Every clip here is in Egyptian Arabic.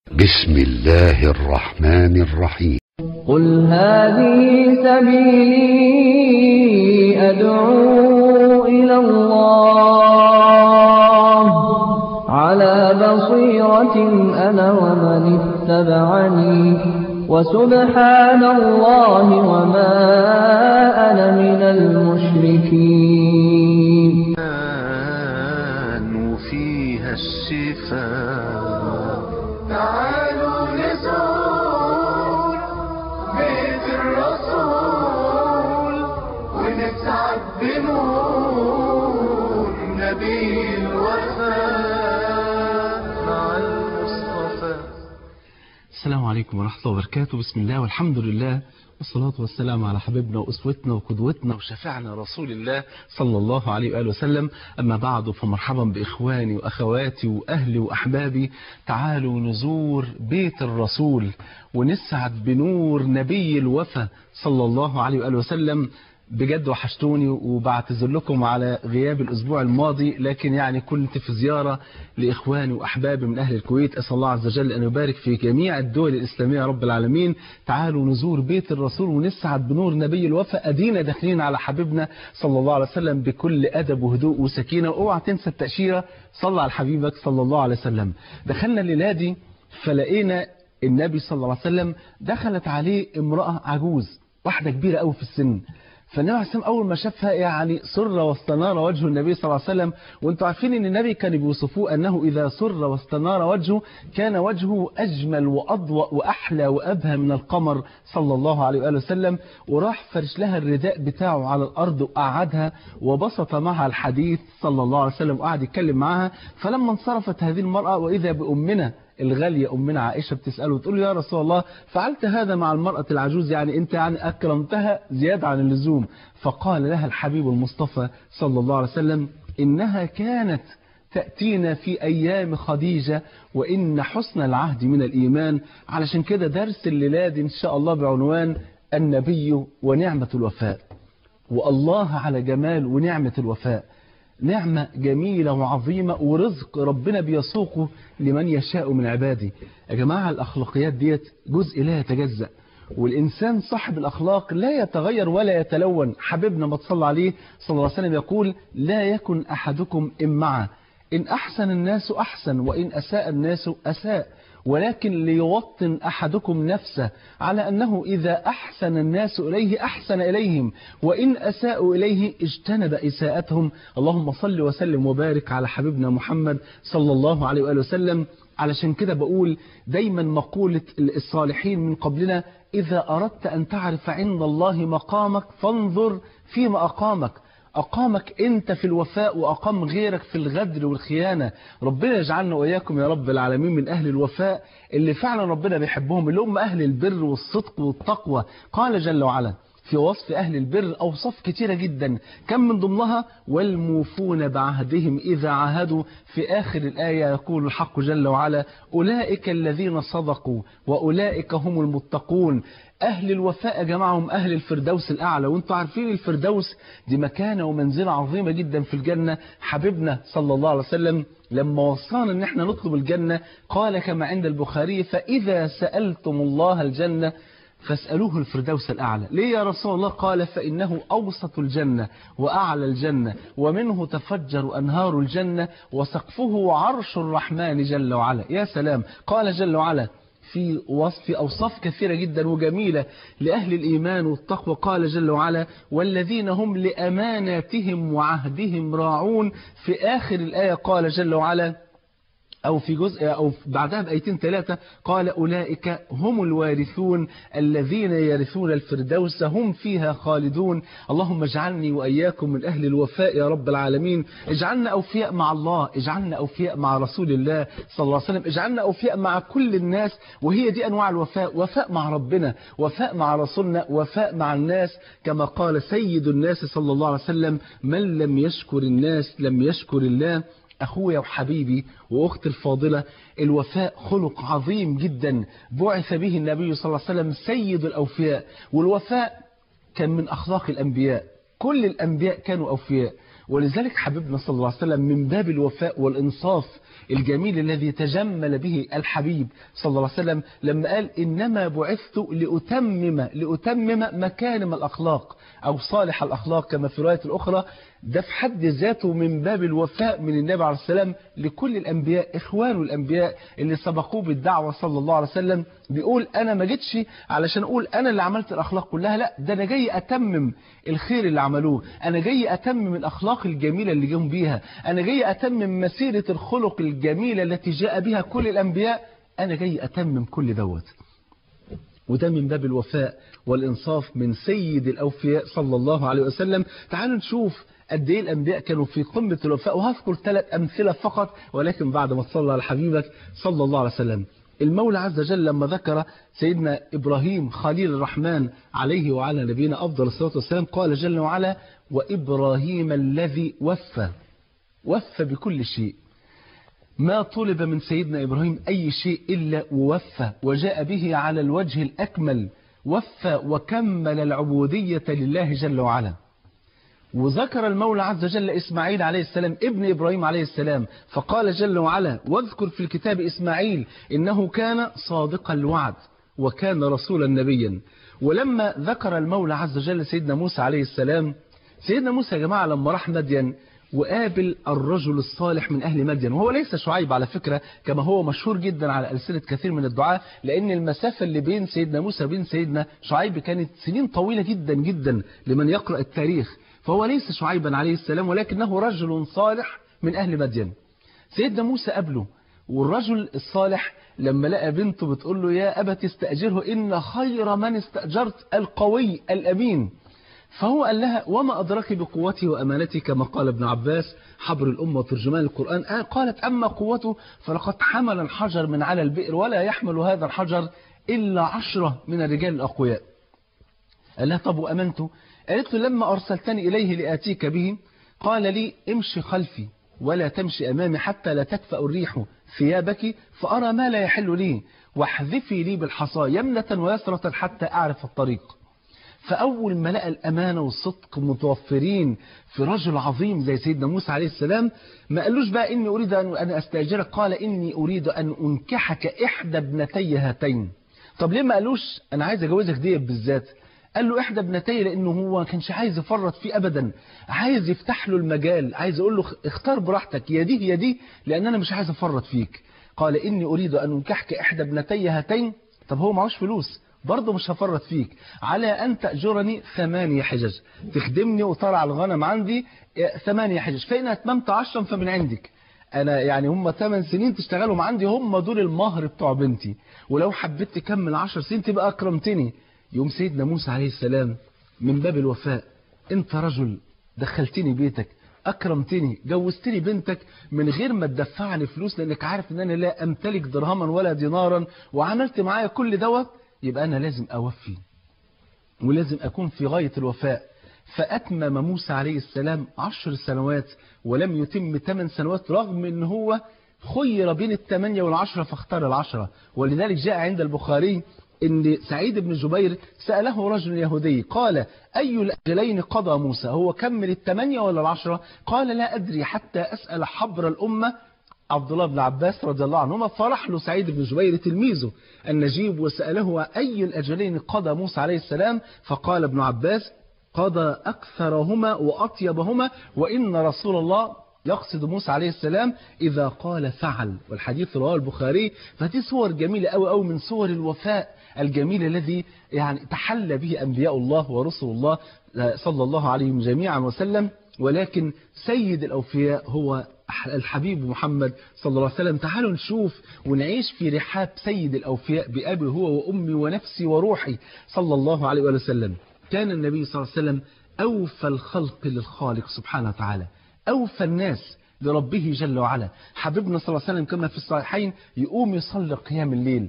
بسم الله الرحمن الرحيم قل هذه سبيلي أدعو إلى الله على بصيرة أنا ومن اتبعني وسبحان الله وما أنا من المشركين وفيها الشفاء تعالوا نزور بيت الرسول ونسعد بنور نبي الوفاء مع المصطفى السلام عليكم ورحمة الله وبركاته بسم الله والحمد لله والصلاة والسلام على حبيبنا وأسوتنا وقدوتنا وشفيعنا رسول الله صلى الله عليه وآله وسلم أما بعد فمرحبا بإخواني وأخواتي وأهلي وأحبابي تعالوا نزور بيت الرسول ونسعد بنور نبي الوفا صلى الله عليه وآله وسلم بجد وحشتوني وبعتذر لكم على غياب الأسبوع الماضي لكن يعني كنت في زيارة لإخواني وأحبابي من أهل الكويت أسأل الله عز وجل أن يبارك في جميع الدول الإسلامية يا رب العالمين تعالوا نزور بيت الرسول ونسعد بنور نبي الوفا أدينا داخلين على حبيبنا صلى الله عليه وسلم بكل أدب وهدوء وسكينة اوعى تنسى التأشيرة صلى على حبيبك صلى الله عليه وسلم دخلنا الليلة دي فلقينا النبي صلى الله عليه وسلم دخلت عليه امرأة عجوز واحدة كبيرة قوي في السن فالنبي عليه السلام أول ما شافها يعني سر واستنار وجه النبي صلى الله عليه وسلم وانتم عارفين ان النبي كان بيوصفوه أنه إذا سر واستنار وجهه كان وجهه أجمل وأضوأ وأحلى وأبهى من القمر صلى الله عليه وآله وسلم وراح فرش لها الرداء بتاعه على الأرض وقعدها وبسط معها الحديث صلى الله عليه وسلم وقعد يتكلم معها فلما انصرفت هذه المرأة وإذا بأمنا الغالية أمنا عائشة بتسأله وتقول له يا رسول الله فعلت هذا مع المرأة العجوز يعني أنت يعني أكرمتها زيادة عن اللزوم فقال لها الحبيب المصطفى صلى الله عليه وسلم إنها كانت تأتينا في أيام خديجة وإن حسن العهد من الإيمان علشان كده درس الليلة دي إن شاء الله بعنوان النبي ونعمة الوفاء والله على جمال ونعمة الوفاء نعمة جميلة وعظيمة ورزق ربنا بيسوقه لمن يشاء من عباده يا جماعة الأخلاقيات ديت جزء لا يتجزأ والإنسان صاحب الأخلاق لا يتغير ولا يتلون حبيبنا ما تصلى عليه صلى الله عليه وسلم يقول لا يكن أحدكم إمعا إن أحسن الناس أحسن وإن أساء الناس أساء ولكن ليوطن أحدكم نفسه على أنه إذا أحسن الناس إليه أحسن إليهم وإن أساءوا إليه اجتنب إساءتهم اللهم صل وسلم وبارك على حبيبنا محمد صلى الله عليه وآله وسلم علشان كده بقول دايما مقولة الصالحين من قبلنا إذا أردت أن تعرف عند الله مقامك فانظر فيما أقامك أقامك أنت في الوفاء وأقام غيرك في الغدر والخيانة ربنا يجعلنا وإياكم يا رب العالمين من أهل الوفاء اللي فعلا ربنا بيحبهم اللي هم أهل البر والصدق والتقوى قال جل وعلا في وصف أهل البر أوصاف كتيرة جدا كم من ضمنها والموفون بعهدهم إذا عاهدوا في آخر الآية يقول الحق جل وعلا أولئك الذين صدقوا وأولئك هم المتقون أهل الوفاء يا جماعة هم أهل الفردوس الأعلى وانتم عارفين الفردوس دي مكانة ومنزلة عظيمة جدا في الجنة حبيبنا صلى الله عليه وسلم لما وصانا ان احنا نطلب الجنة قال كما عند البخاري فإذا سألتم الله الجنة فاسألوه الفردوس الأعلى ليه يا رسول الله قال فإنه أوسط الجنة وأعلى الجنة ومنه تفجر أنهار الجنة وسقفه عرش الرحمن جل وعلا يا سلام قال جل وعلا في وصف أوصاف كثيرة جدا وجميلة لأهل الإيمان والتقوى قال جل وعلا والذين هم لأماناتهم وعهدهم راعون في آخر الآية قال جل وعلا أو في جزء أو بعدها بأيتين ثلاثة قال أولئك هم الوارثون الذين يرثون الفردوس هم فيها خالدون اللهم اجعلني وإياكم من أهل الوفاء يا رب العالمين اجعلنا أوفياء مع الله اجعلنا أوفياء مع رسول الله صلى الله عليه وسلم اجعلنا أوفياء مع كل الناس وهي دي أنواع الوفاء وفاء مع ربنا وفاء مع رسولنا وفاء مع الناس كما قال سيد الناس صلى الله عليه وسلم من لم يشكر الناس لم يشكر الله أخويا وحبيبي وأختي الفاضلة الوفاء خلق عظيم جدا بعث به النبي صلى الله عليه وسلم سيد الأوفياء والوفاء كان من أخلاق الأنبياء كل الأنبياء كانوا أوفياء ولذلك حبيبنا صلى الله عليه وسلم من باب الوفاء والإنصاف الجميل الذي تجمل به الحبيب صلى الله عليه وسلم لما قال إنما بعثت لأتمم لأتمم مكارم الأخلاق أو صالح الأخلاق كما في رواية الأخرى ده في حد ذاته من باب الوفاء من النبي عليه السلام لكل الأنبياء إخوانه الأنبياء اللي سبقوه بالدعوة صلى الله عليه وسلم بيقول أنا ما جيتش علشان أقول أنا اللي عملت الأخلاق كلها لا ده أنا جاي أتمم الخير اللي عملوه أنا جاي أتمم الأخلاق الجميلة اللي جم بيها أنا جاي أتمم مسيرة الخلق الجميلة التي جاء بها كل الأنبياء أنا جاي أتمم كل دوت وده من باب الوفاء والإنصاف من سيد الأوفياء صلى الله عليه وسلم تعالوا نشوف قد ايه الأنبياء كانوا في قمة الوفاء وهذكر ثلاث أمثلة فقط ولكن بعد ما تصلى على حبيبك صلى الله عليه وسلم المولى عز وجل لما ذكر سيدنا إبراهيم خليل الرحمن عليه وعلى نبينا أفضل الصلاة والسلام قال جل وعلا وإبراهيم الذي وفى وفى بكل شيء ما طلب من سيدنا إبراهيم أي شيء إلا ووفى وجاء به على الوجه الأكمل وفى وكمل العبودية لله جل وعلا وذكر المولى عز وجل إسماعيل عليه السلام ابن إبراهيم عليه السلام فقال جل وعلا واذكر في الكتاب إسماعيل إنه كان صادق الوعد وكان رسولا نبيا ولما ذكر المولى عز وجل سيدنا موسى عليه السلام سيدنا موسى يا جماعة لما راح مدين وقابل الرجل الصالح من أهل مدين وهو ليس شعيب على فكرة كما هو مشهور جدا على ألسنة كثير من الدعاء لأن المسافة اللي بين سيدنا موسى وبين سيدنا شعيب كانت سنين طويلة جدا جدا لمن يقرأ التاريخ فهو ليس شعيبا عليه السلام ولكنه رجل صالح من أهل مدين سيدنا موسى قبله والرجل الصالح لما لقى بنته بتقول له يا أبت استأجره إن خير من استأجرت القوي الأمين فهو قال لها وما أدرك بقوتي وأمانتي كما قال ابن عباس حبر الأمة وترجمان القرآن قالت أما قوته فلقد حمل الحجر من على البئر ولا يحمل هذا الحجر إلا عشرة من الرجال الأقوياء قال لها طب وأمنته قالت له لما أرسلتني إليه لآتيك به قال لي امشي خلفي ولا تمشي أمامي حتى لا تكفأ الريح ثيابك فأرى ما لا يحل لي واحذفي لي بالحصى يمنة ويسرة حتى أعرف الطريق فأول ما لقى الأمانة والصدق متوفرين في رجل عظيم زي سيدنا موسى عليه السلام ما قالوش بقى إني أريد أن أستأجرك قال إني أريد أن أنكحك إحدى ابنتي هاتين طب ليه ما قالوش أنا عايز أجوزك دي بالذات قال له إحدى ابنتي لأنه هو ما كانش عايز يفرط فيه أبدا عايز يفتح له المجال عايز يقول له اختار براحتك يا دي يا دي لأن أنا مش عايز أفرط فيك قال إني أريد أن أنكحك إحدى ابنتي هاتين طب هو معهوش فلوس برضه مش هفرط فيك على أن تأجرني ثمانية حجج تخدمني وترعى الغنم عندي ثمانية حجج فإن أتممت عشرا فمن عندك أنا يعني هم 8 سنين تشتغلهم عندي هم دول المهر بتوع بنتي ولو حبيت تكمل 10 سنين تبقى أكرمتني يوم سيدنا موسى عليه السلام من باب الوفاء أنت رجل دخلتني بيتك أكرمتني جوزتني بنتك من غير ما تدفعني فلوس لأنك عارف أن أنا لا أمتلك درهما ولا دينارا وعملت معايا كل دوت يبقى أنا لازم أوفي ولازم أكون في غاية الوفاء فأتمم موسى عليه السلام عشر سنوات ولم يتم ثمان سنوات رغم أن هو خير بين الثمانية والعشرة فاختار العشرة ولذلك جاء عند البخاري ان سعيد بن جبير سأله رجل يهودي قال أي الأجلين قضى موسى هو كمل الثمانية ولا العشرة قال لا أدري حتى أسأل حبر الأمة عبد الله بن عباس رضي الله عنهما فرح له سعيد بن جبير تلميذه النجيب وسأله أي الأجلين قضى موسى عليه السلام فقال ابن عباس قضى أكثرهما وأطيبهما وإن رسول الله يقصد موسى عليه السلام إذا قال فعل والحديث رواه البخاري فدي صور جميلة أو أو من صور الوفاء الجميل الذي يعني تحلى به أنبياء الله ورسل الله صلى الله عليهم جميعا وسلم ولكن سيد الأوفياء هو الحبيب محمد صلى الله عليه وسلم تعالوا نشوف ونعيش في رحاب سيد الأوفياء بأبي هو وأمي ونفسي وروحي صلى الله عليه وسلم كان النبي صلى الله عليه وسلم أوفى الخلق للخالق سبحانه وتعالى أوفى الناس لربه جل وعلا حبيبنا صلى الله عليه وسلم كما في الصحيحين يقوم يصلي قيام الليل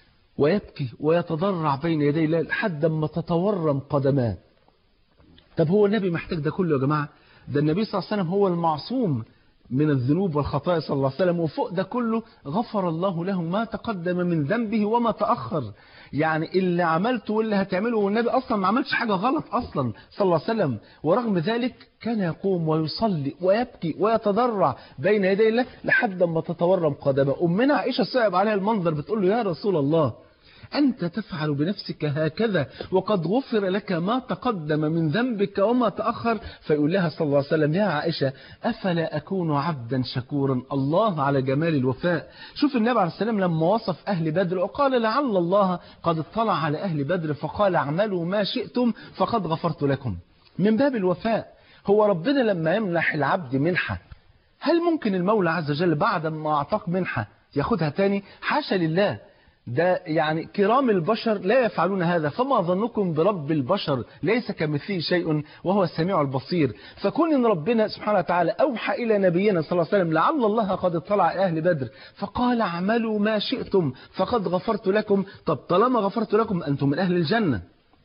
ويبكي ويتضرع بين يدي الله لحد ما تتورم قدماه طب هو النبي محتاج ده كله يا جماعة ده النبي صلى الله عليه وسلم هو المعصوم من الذنوب والخطايا صلى الله عليه وسلم وفوق ده كله غفر الله له ما تقدم من ذنبه وما تأخر يعني اللي عملته واللي هتعمله والنبي أصلا ما عملش حاجة غلط أصلا صلى الله عليه وسلم ورغم ذلك كان يقوم ويصلي ويبكي ويتضرع بين يدي الله لحد ما تتورم قدمه أمنا عائشة صعب عليها المنظر بتقول له يا رسول الله أنت تفعل بنفسك هكذا وقد غفر لك ما تقدم من ذنبك وما تأخر فيقول لها صلى الله عليه وسلم يا عائشة أفلا أكون عبدا شكورا الله على جمال الوفاء شوف النبي عليه السلام لما وصف أهل بدر وقال لعل الله قد اطلع على أهل بدر فقال اعملوا ما شئتم فقد غفرت لكم من باب الوفاء هو ربنا لما يمنح العبد منحة هل ممكن المولى عز وجل بعد ما أعطاك منحة ياخدها تاني حاشا لله ده يعني كرام البشر لا يفعلون هذا فما ظنكم برب البشر ليس كمثله شيء وهو السميع البصير فكون ان ربنا سبحانه وتعالى اوحى الى نبينا صلى الله عليه وسلم لعل الله قد اطلع على اهل بدر فقال اعملوا ما شئتم فقد غفرت لكم طب طالما غفرت لكم انتم من اهل الجنه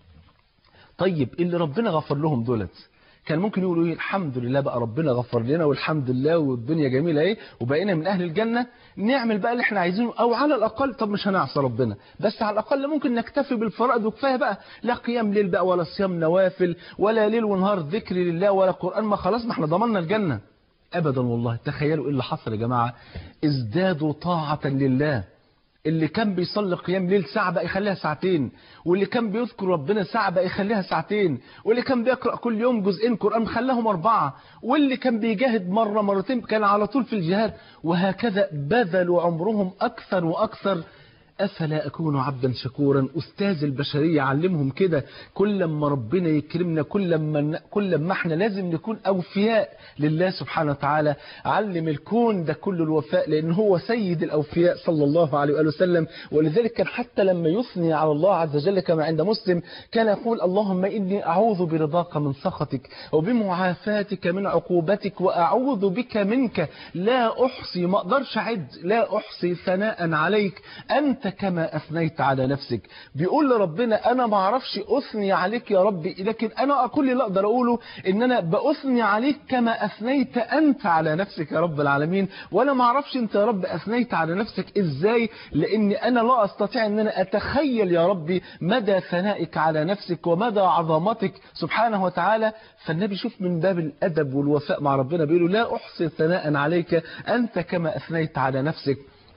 طيب اللي ربنا غفر لهم دولت كان ممكن يقولوا ايه الحمد لله بقى ربنا غفر لنا والحمد لله والدنيا جميله ايه وبقينا من اهل الجنه نعمل بقى اللي احنا عايزينه او على الاقل طب مش هنعصى ربنا بس على الاقل ممكن نكتفي بالفرائض وكفايه بقى لا قيام ليل بقى ولا صيام نوافل ولا ليل ونهار ذكر لله ولا قران ما خلاص ما احنا ضمننا الجنه ابدا والله تخيلوا ايه اللي حصل يا جماعه ازدادوا طاعه لله اللي كان بيصلي قيام ليل ساعة بقى يخليها ساعتين واللي كان بيذكر ربنا ساعة بقى يخليها ساعتين واللي كان بيقرأ كل يوم جزئين قرآن خلاهم أربعة واللي كان بيجاهد مرة مرتين كان على طول في الجهاد وهكذا بذلوا عمرهم أكثر وأكثر أفلا أكون عبدا شكورا أستاذ البشرية علمهم كده كل ما ربنا يكرمنا كل ما كل ما احنا لازم نكون أوفياء لله سبحانه وتعالى علم الكون ده كل الوفاء لأن هو سيد الأوفياء صلى الله عليه وآله وسلم ولذلك كان حتى لما يثني على الله عز وجل كما عند مسلم كان يقول اللهم إني أعوذ برضاك من سخطك وبمعافاتك من عقوبتك وأعوذ بك منك لا أحصي ما أقدرش أعد لا أحصي ثناء عليك أنت كما أثنيت على نفسك بيقول لربنا أنا ما أعرفش أثني عليك يا ربي لكن أنا كل اللي أقدر أقوله إن أنا بأثني عليك كما أثنيت أنت على نفسك يا رب العالمين وأنا ما أعرفش أنت يا رب أثنيت على نفسك إزاي لأن أنا لا أستطيع أن أنا أتخيل يا ربي مدى ثنائك على نفسك ومدى عظمتك سبحانه وتعالى فالنبي شوف من باب الأدب والوفاء مع ربنا بيقول لا أحصي ثناء عليك أنت كما أثنيت على نفسك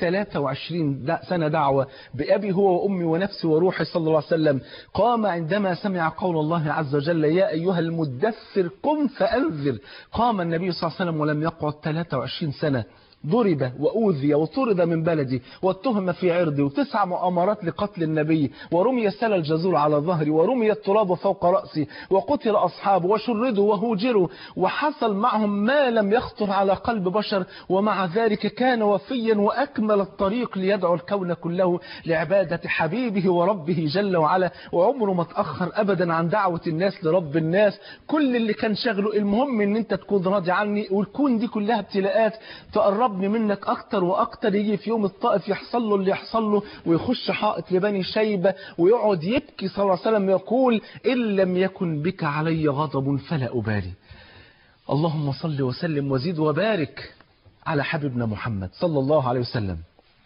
23 سنة دعوة بأبي هو وأمي ونفسي وروحي صلى الله عليه وسلم قام عندما سمع قول الله عز وجل يا أيها المدثر قم فأنذر قام النبي صلى الله عليه وسلم ولم يقعد 23 سنة ضرب وأوذي وطرد من بلدي واتهم في عرضي وتسع مؤامرات لقتل النبي ورمي سل الجزور على ظهري ورمي التراب فوق رأسي وقتل أصحابه وشردوا وهوجروا وحصل معهم ما لم يخطر على قلب بشر ومع ذلك كان وفيا وأكمل الطريق ليدعو الكون كله لعبادة حبيبه وربه جل وعلا وعمره ما تأخر أبدا عن دعوة الناس لرب الناس كل اللي كان شغله المهم ان انت تكون راضي عني والكون دي كلها ابتلاءات تقرب يقربني منك اكتر واكتر يجي في يوم الطائف يحصل له اللي يحصل له ويخش حائط لبني شيبة ويقعد يبكي صلى الله عليه وسلم يقول إن لم يكن بك علي غضب فلا أبالي اللهم صل وسلم وزيد وبارك على حبيبنا محمد صلى الله عليه وسلم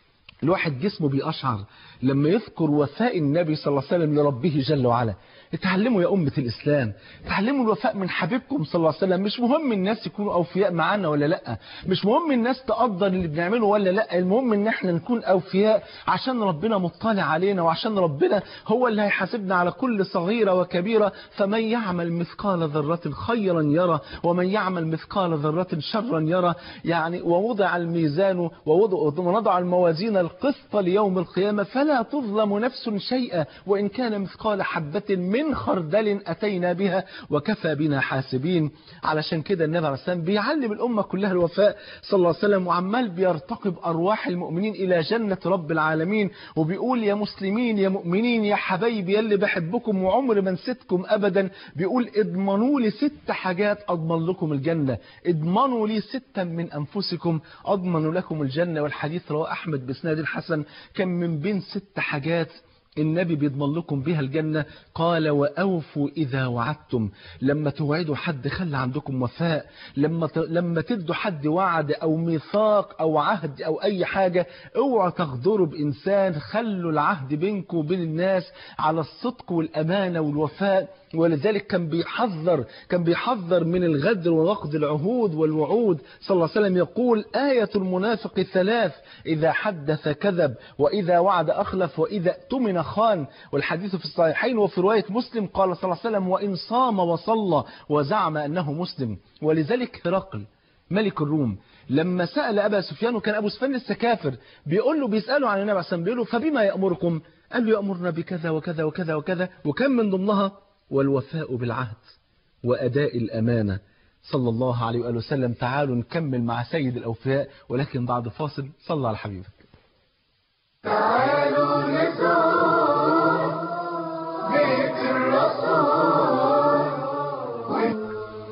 الواحد جسمه بيقشعر لما يذكر وفاء النبي صلى الله عليه وسلم لربه جل وعلا اتعلموا يا أمة الإسلام اتعلموا الوفاء من حبيبكم صلى الله عليه وسلم مش مهم الناس يكونوا أوفياء معانا ولا لأ مش مهم الناس تقدر اللي بنعمله ولا لأ المهم ان احنا نكون أوفياء عشان ربنا مطلع علينا وعشان ربنا هو اللي هيحاسبنا على كل صغيرة وكبيرة فمن يعمل مثقال ذرة خيرا يرى ومن يعمل مثقال ذرة شرا يرى يعني ووضع الميزان ووضع ونضع الموازين القسط ليوم القيامة فلا تظلم نفس شيئا وإن كان مثقال حبة من خردل أتينا بها وكفى بنا حاسبين علشان كده النبي عليه السلام بيعلم الأمة كلها الوفاء صلى الله عليه وسلم وعمال بيرتقب أرواح المؤمنين إلى جنة رب العالمين وبيقول يا مسلمين يا مؤمنين يا حبايبي يلي بحبكم وعمر ما نسيتكم أبدا بيقول اضمنوا لي ست حاجات أضمن لكم الجنة اضمنوا لي ستا من أنفسكم أضمن لكم الجنة والحديث رواه أحمد بسناد حسن كان من بين ست حاجات النبي بيضمن لكم بها الجنة قال وأوفوا إذا وعدتم لما توعدوا حد خلي عندكم وفاء لما ت... لما تدوا حد وعد أو ميثاق أو عهد أو أي حاجة اوعوا تغدروا بإنسان خلوا العهد بينكم وبين الناس على الصدق والأمانة والوفاء ولذلك كان بيحذر كان بيحذر من الغدر ونقض العهود والوعود صلى الله عليه وسلم يقول آية المنافق ثلاث إذا حدث كذب وإذا وعد أخلف وإذا اؤتمن خان والحديث في الصحيحين وفي رواية مسلم قال صلى الله عليه وسلم وإن صام وصلى وزعم أنه مسلم ولذلك هرقل ملك الروم لما سأل أبا سفيان وكان أبو سفيان لسه كافر بيقول له بيسأله عن النبي عليه الصلاة بيقول له فبما يأمركم قال له يأمرنا بكذا وكذا وكذا وكذا وكان من ضمنها والوفاء بالعهد وأداء الأمانة صلى الله عليه وآله وسلم تعالوا نكمل مع سيد الأوفياء ولكن بعد فاصل صلى على حبيبك تعالوا نزور بيت الرسول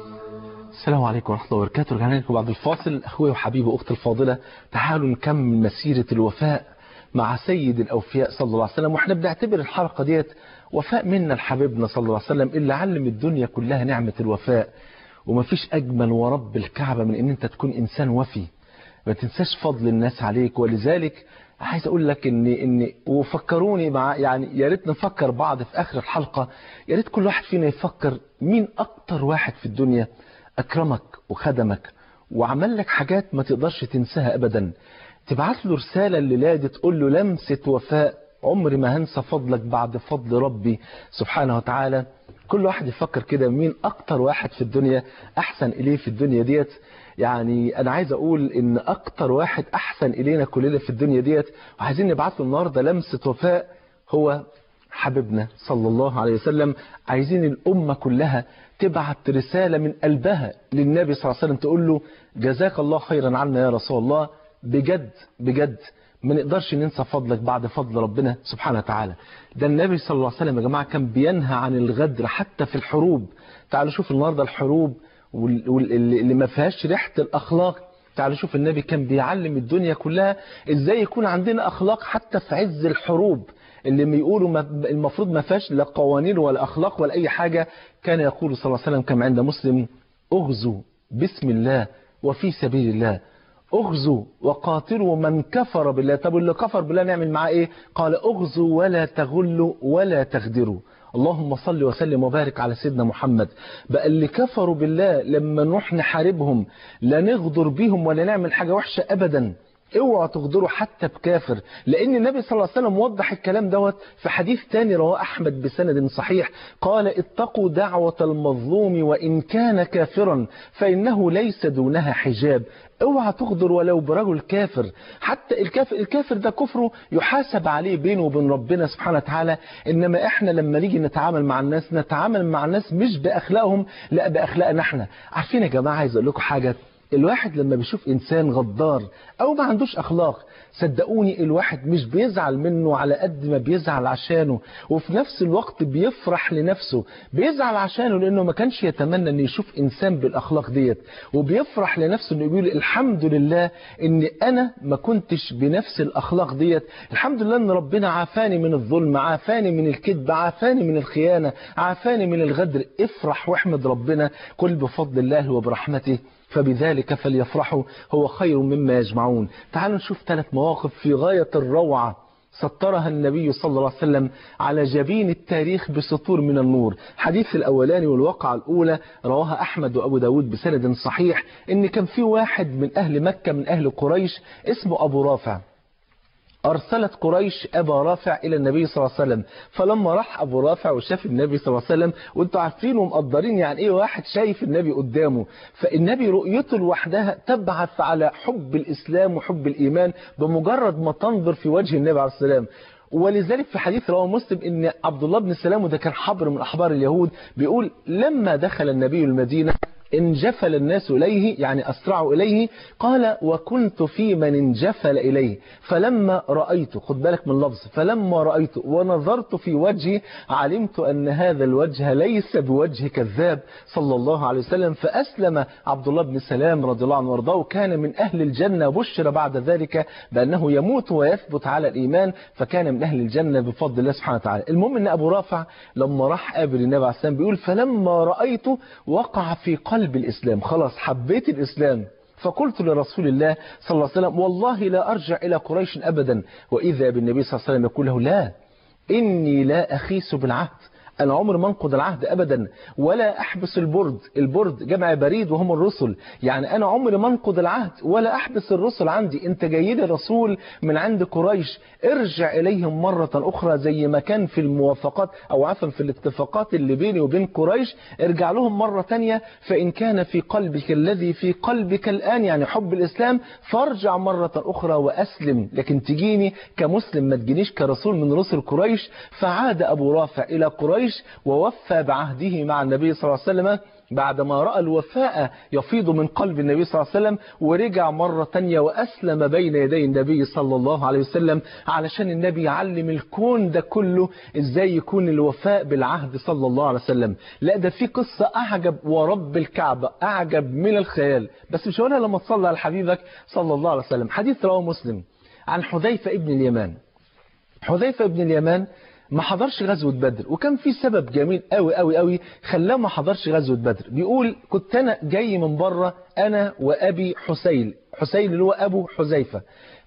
السلام عليكم ورحمة الله وبركاته رجعنا لكم بعد الفاصل أخوي وحبيبي وأختي الفاضلة تعالوا نكمل مسيرة الوفاء مع سيد الأوفياء صلى الله عليه وسلم واحنا بنعتبر الحلقة ديت وفاء منا لحبيبنا صلى الله عليه وسلم اللي علم الدنيا كلها نعمة الوفاء ومفيش أجمل ورب الكعبة من إن أنت تكون إنسان وفي ما تنساش فضل الناس عليك ولذلك عايز اقول لك ان ان وفكروني مع يعني يا ريت نفكر بعض في اخر الحلقه يا ريت كل واحد فينا يفكر مين اكتر واحد في الدنيا اكرمك وخدمك وعمل لك حاجات ما تقدرش تنساها ابدا تبعت له رساله الليله دي تقول له لمسه وفاء عمري ما هنسى فضلك بعد فضل ربي سبحانه وتعالى كل واحد يفكر كده مين اكتر واحد في الدنيا احسن اليه في الدنيا ديت يعني انا عايز اقول ان اكتر واحد احسن الينا كلنا في الدنيا ديت وعايزين نبعت له النهارده لمسه وفاء هو حبيبنا صلى الله عليه وسلم عايزين الامه كلها تبعت رساله من قلبها للنبي صلى الله عليه وسلم تقول له جزاك الله خيرا عنا يا رسول الله بجد بجد ما نقدرش ننسى فضلك بعد فضل ربنا سبحانه وتعالى ده النبي صلى الله عليه وسلم يا جماعه كان بينهى عن الغدر حتى في الحروب تعالوا شوف النهارده الحروب واللي ما فيهاش ريحه الاخلاق تعالوا شوف النبي كان بيعلم الدنيا كلها ازاي يكون عندنا اخلاق حتى في عز الحروب اللي بيقولوا ما المفروض ما فيهاش لا قوانين ولا اخلاق ولا اي حاجه كان يقول صلى الله عليه وسلم كما عند مسلم اغزوا بسم الله وفي سبيل الله اغزوا وقاتلوا من كفر بالله طب اللي كفر بالله نعمل معاه ايه قال اغزوا ولا تغلوا ولا تغدروا اللهم صل وسلم وبارك على سيدنا محمد بقى اللي كفروا بالله لما نروح نحاربهم لا نغدر بيهم ولا نعمل حاجة وحشة أبدا اوعى تغدروا حتى بكافر لان النبي صلى الله عليه وسلم وضح الكلام دوت في حديث تاني رواه احمد بسند صحيح قال اتقوا دعوة المظلوم وان كان كافرا فانه ليس دونها حجاب اوعى تغدر ولو برجل كافر حتى الكافر الكافر ده كفره يحاسب عليه بينه وبين ربنا سبحانه وتعالى انما احنا لما نيجي نتعامل مع الناس نتعامل مع الناس مش باخلاقهم لا باخلاقنا احنا عارفين يا جماعه عايز اقول لكم حاجه الواحد لما بيشوف انسان غدار او ما عندوش اخلاق صدقوني الواحد مش بيزعل منه على قد ما بيزعل عشانه وفي نفس الوقت بيفرح لنفسه بيزعل عشانه لانه ما كانش يتمنى ان يشوف انسان بالاخلاق ديت وبيفرح لنفسه انه يقول الحمد لله ان انا ما كنتش بنفس الاخلاق ديت الحمد لله ان ربنا عافاني من الظلم عافاني من الكذب عافاني من الخيانه عافاني من الغدر افرح واحمد ربنا قل بفضل الله وبرحمته فبذلك فليفرحوا هو خير مما يجمعون تعالوا نشوف ثلاث مواقف في غاية الروعة سطرها النبي صلى الله عليه وسلم على جبين التاريخ بسطور من النور حديث الأولاني والواقعة الأولى رواها أحمد وأبو داود بسند صحيح إن كان في واحد من أهل مكة من أهل قريش اسمه أبو رافع أرسلت قريش أبا رافع إلى النبي صلى الله عليه وسلم فلما راح أبو رافع وشاف النبي صلى الله عليه وسلم وانتوا عارفين ومقدرين يعني إيه واحد شايف النبي قدامه فالنبي رؤيته لوحدها تبعث على حب الإسلام وحب الإيمان بمجرد ما تنظر في وجه النبي عليه السلام ولذلك في حديث رواه مسلم ان عبد الله بن سلام وده كان حبر من احبار اليهود بيقول لما دخل النبي المدينه انجفل الناس إليه يعني أسرعوا إليه قال وكنت في من انجفل إليه فلما رأيت خد بالك من لفظ فلما رأيت ونظرت في وجهي علمت أن هذا الوجه ليس بوجه كذاب صلى الله عليه وسلم فأسلم عبد الله بن سلام رضي الله عنه وارضاه وكان من أهل الجنة بشر بعد ذلك بأنه يموت ويثبت على الإيمان فكان من أهل الجنة بفضل الله سبحانه وتعالى المهم أن أبو رافع لما راح قابل النبي عليه السلام بيقول فلما رأيته وقع في قلب الإسلام خلاص حبيت الإسلام فقلت لرسول الله صلى الله عليه وسلم والله لا أرجع إلى قريش أبدا وإذا بالنبي صلى الله عليه وسلم يقول له لا إني لا أخيس بالعهد أنا عمر ما انقض العهد أبدا ولا أحبس البرد البرد جمع بريد وهم الرسل يعني أنا عمري ما انقض العهد ولا أحبس الرسل عندي أنت جاي لي رسول من عند قريش ارجع إليهم مرة أخرى زي ما كان في الموافقات أو عفوا في الاتفاقات اللي بيني وبين قريش ارجع لهم مرة تانية فإن كان في قلبك الذي في قلبك الآن يعني حب الإسلام فارجع مرة أخرى وأسلم لكن تجيني كمسلم ما تجينيش كرسول من رسل قريش فعاد أبو رافع إلى قريش ووفى بعهده مع النبي صلى الله عليه وسلم بعدما رأى الوفاء يفيض من قلب النبي صلى الله عليه وسلم ورجع مرة تانية وأسلم بين يدي النبي صلى الله عليه وسلم علشان النبي يعلم الكون ده كله إزاي يكون الوفاء بالعهد صلى الله عليه وسلم لا ده في قصة أعجب ورب الكعبة أعجب من الخيال بس مش هقولها لما تصلي على حبيبك صلى الله عليه وسلم حديث رواه مسلم عن حذيفة ابن اليمان حذيفة ابن اليمان ما حضرش غزوة بدر وكان في سبب جميل قوي قوي قوي خلاه ما حضرش غزوة بدر بيقول كنت أنا جاي من بره أنا وأبي حسيل حسيل اللي هو أبو حذيفة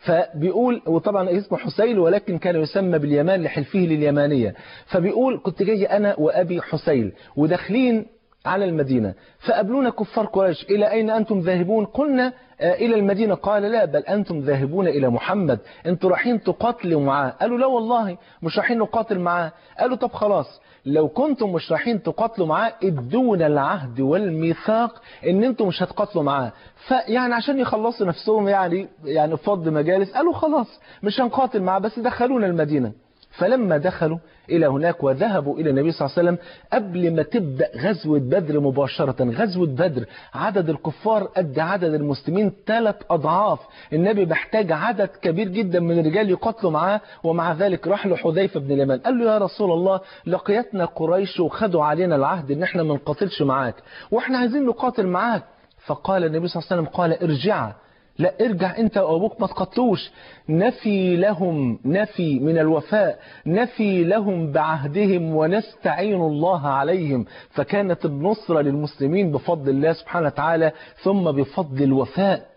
فبيقول وطبعا اسمه حسيل ولكن كان يسمى باليمان لحلفه لليمانية فبيقول كنت جاي أنا وأبي حسيل وداخلين على المدينة فقابلونا كفار قريش إلى أين أنتم ذاهبون قلنا إلى المدينة قال لا بل أنتم ذاهبون إلى محمد أنتم رايحين تقاتلوا معاه قالوا لا والله مش رايحين نقاتل معاه قالوا طب خلاص لو كنتم مش رايحين تقاتلوا معاه ادونا العهد والميثاق ان انتم مش هتقاتلوا معاه فيعني عشان يخلصوا نفسهم يعني يعني فض مجالس قالوا خلاص مش هنقاتل معاه بس دخلونا المدينة فلما دخلوا إلى هناك وذهبوا إلى النبي صلى الله عليه وسلم قبل ما تبدأ غزوة بدر مباشرة غزوة بدر عدد الكفار قد عدد المسلمين ثلاث أضعاف النبي محتاج عدد كبير جدا من الرجال يقاتلوا معاه ومع ذلك راح له حذيفة بن اليمان قال له يا رسول الله لقيتنا قريش وخدوا علينا العهد ان احنا ما نقاتلش معاك واحنا عايزين نقاتل معاك فقال النبي صلى الله عليه وسلم قال ارجع لا ارجع انت وابوك ما تقتلوش نفي لهم نفي من الوفاء نفي لهم بعهدهم ونستعين الله عليهم فكانت النصرة للمسلمين بفضل الله سبحانه وتعالى ثم بفضل الوفاء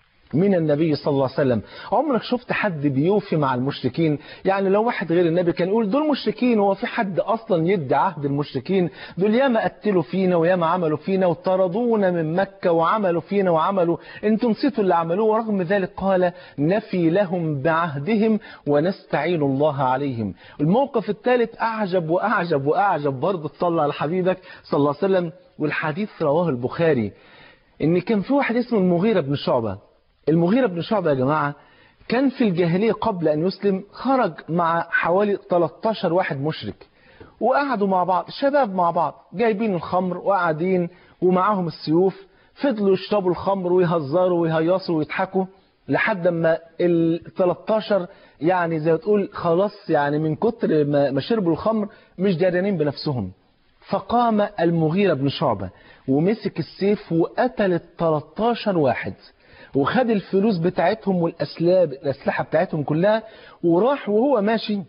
من النبي صلى الله عليه وسلم عمرك شفت حد بيوفي مع المشركين يعني لو واحد غير النبي كان يقول دول مشركين هو في حد أصلا يدي عهد المشركين دول ياما قتلوا فينا وياما عملوا فينا وطردونا من مكة وعملوا فينا وعملوا انتم نسيتوا اللي عملوه ورغم ذلك قال نفي لهم بعهدهم ونستعين الله عليهم الموقف الثالث أعجب وأعجب وأعجب برضه تصلى على حبيبك صلى الله عليه وسلم والحديث رواه البخاري ان كان في واحد اسمه المغيرة بن شعبة المغيرة بن شعبة يا جماعة كان في الجاهلية قبل أن يسلم خرج مع حوالي 13 واحد مشرك وقعدوا مع بعض شباب مع بعض جايبين الخمر وقاعدين ومعاهم السيوف فضلوا يشربوا الخمر ويهزروا ويهيصوا ويضحكوا لحد ما ال 13 يعني زي ما تقول خلاص يعني من كتر ما شربوا الخمر مش داريانين بنفسهم فقام المغيرة بن شعبة ومسك السيف وقتل ال 13 واحد وخد الفلوس بتاعتهم والأسلاب الأسلحة بتاعتهم كلها وراح وهو ماشي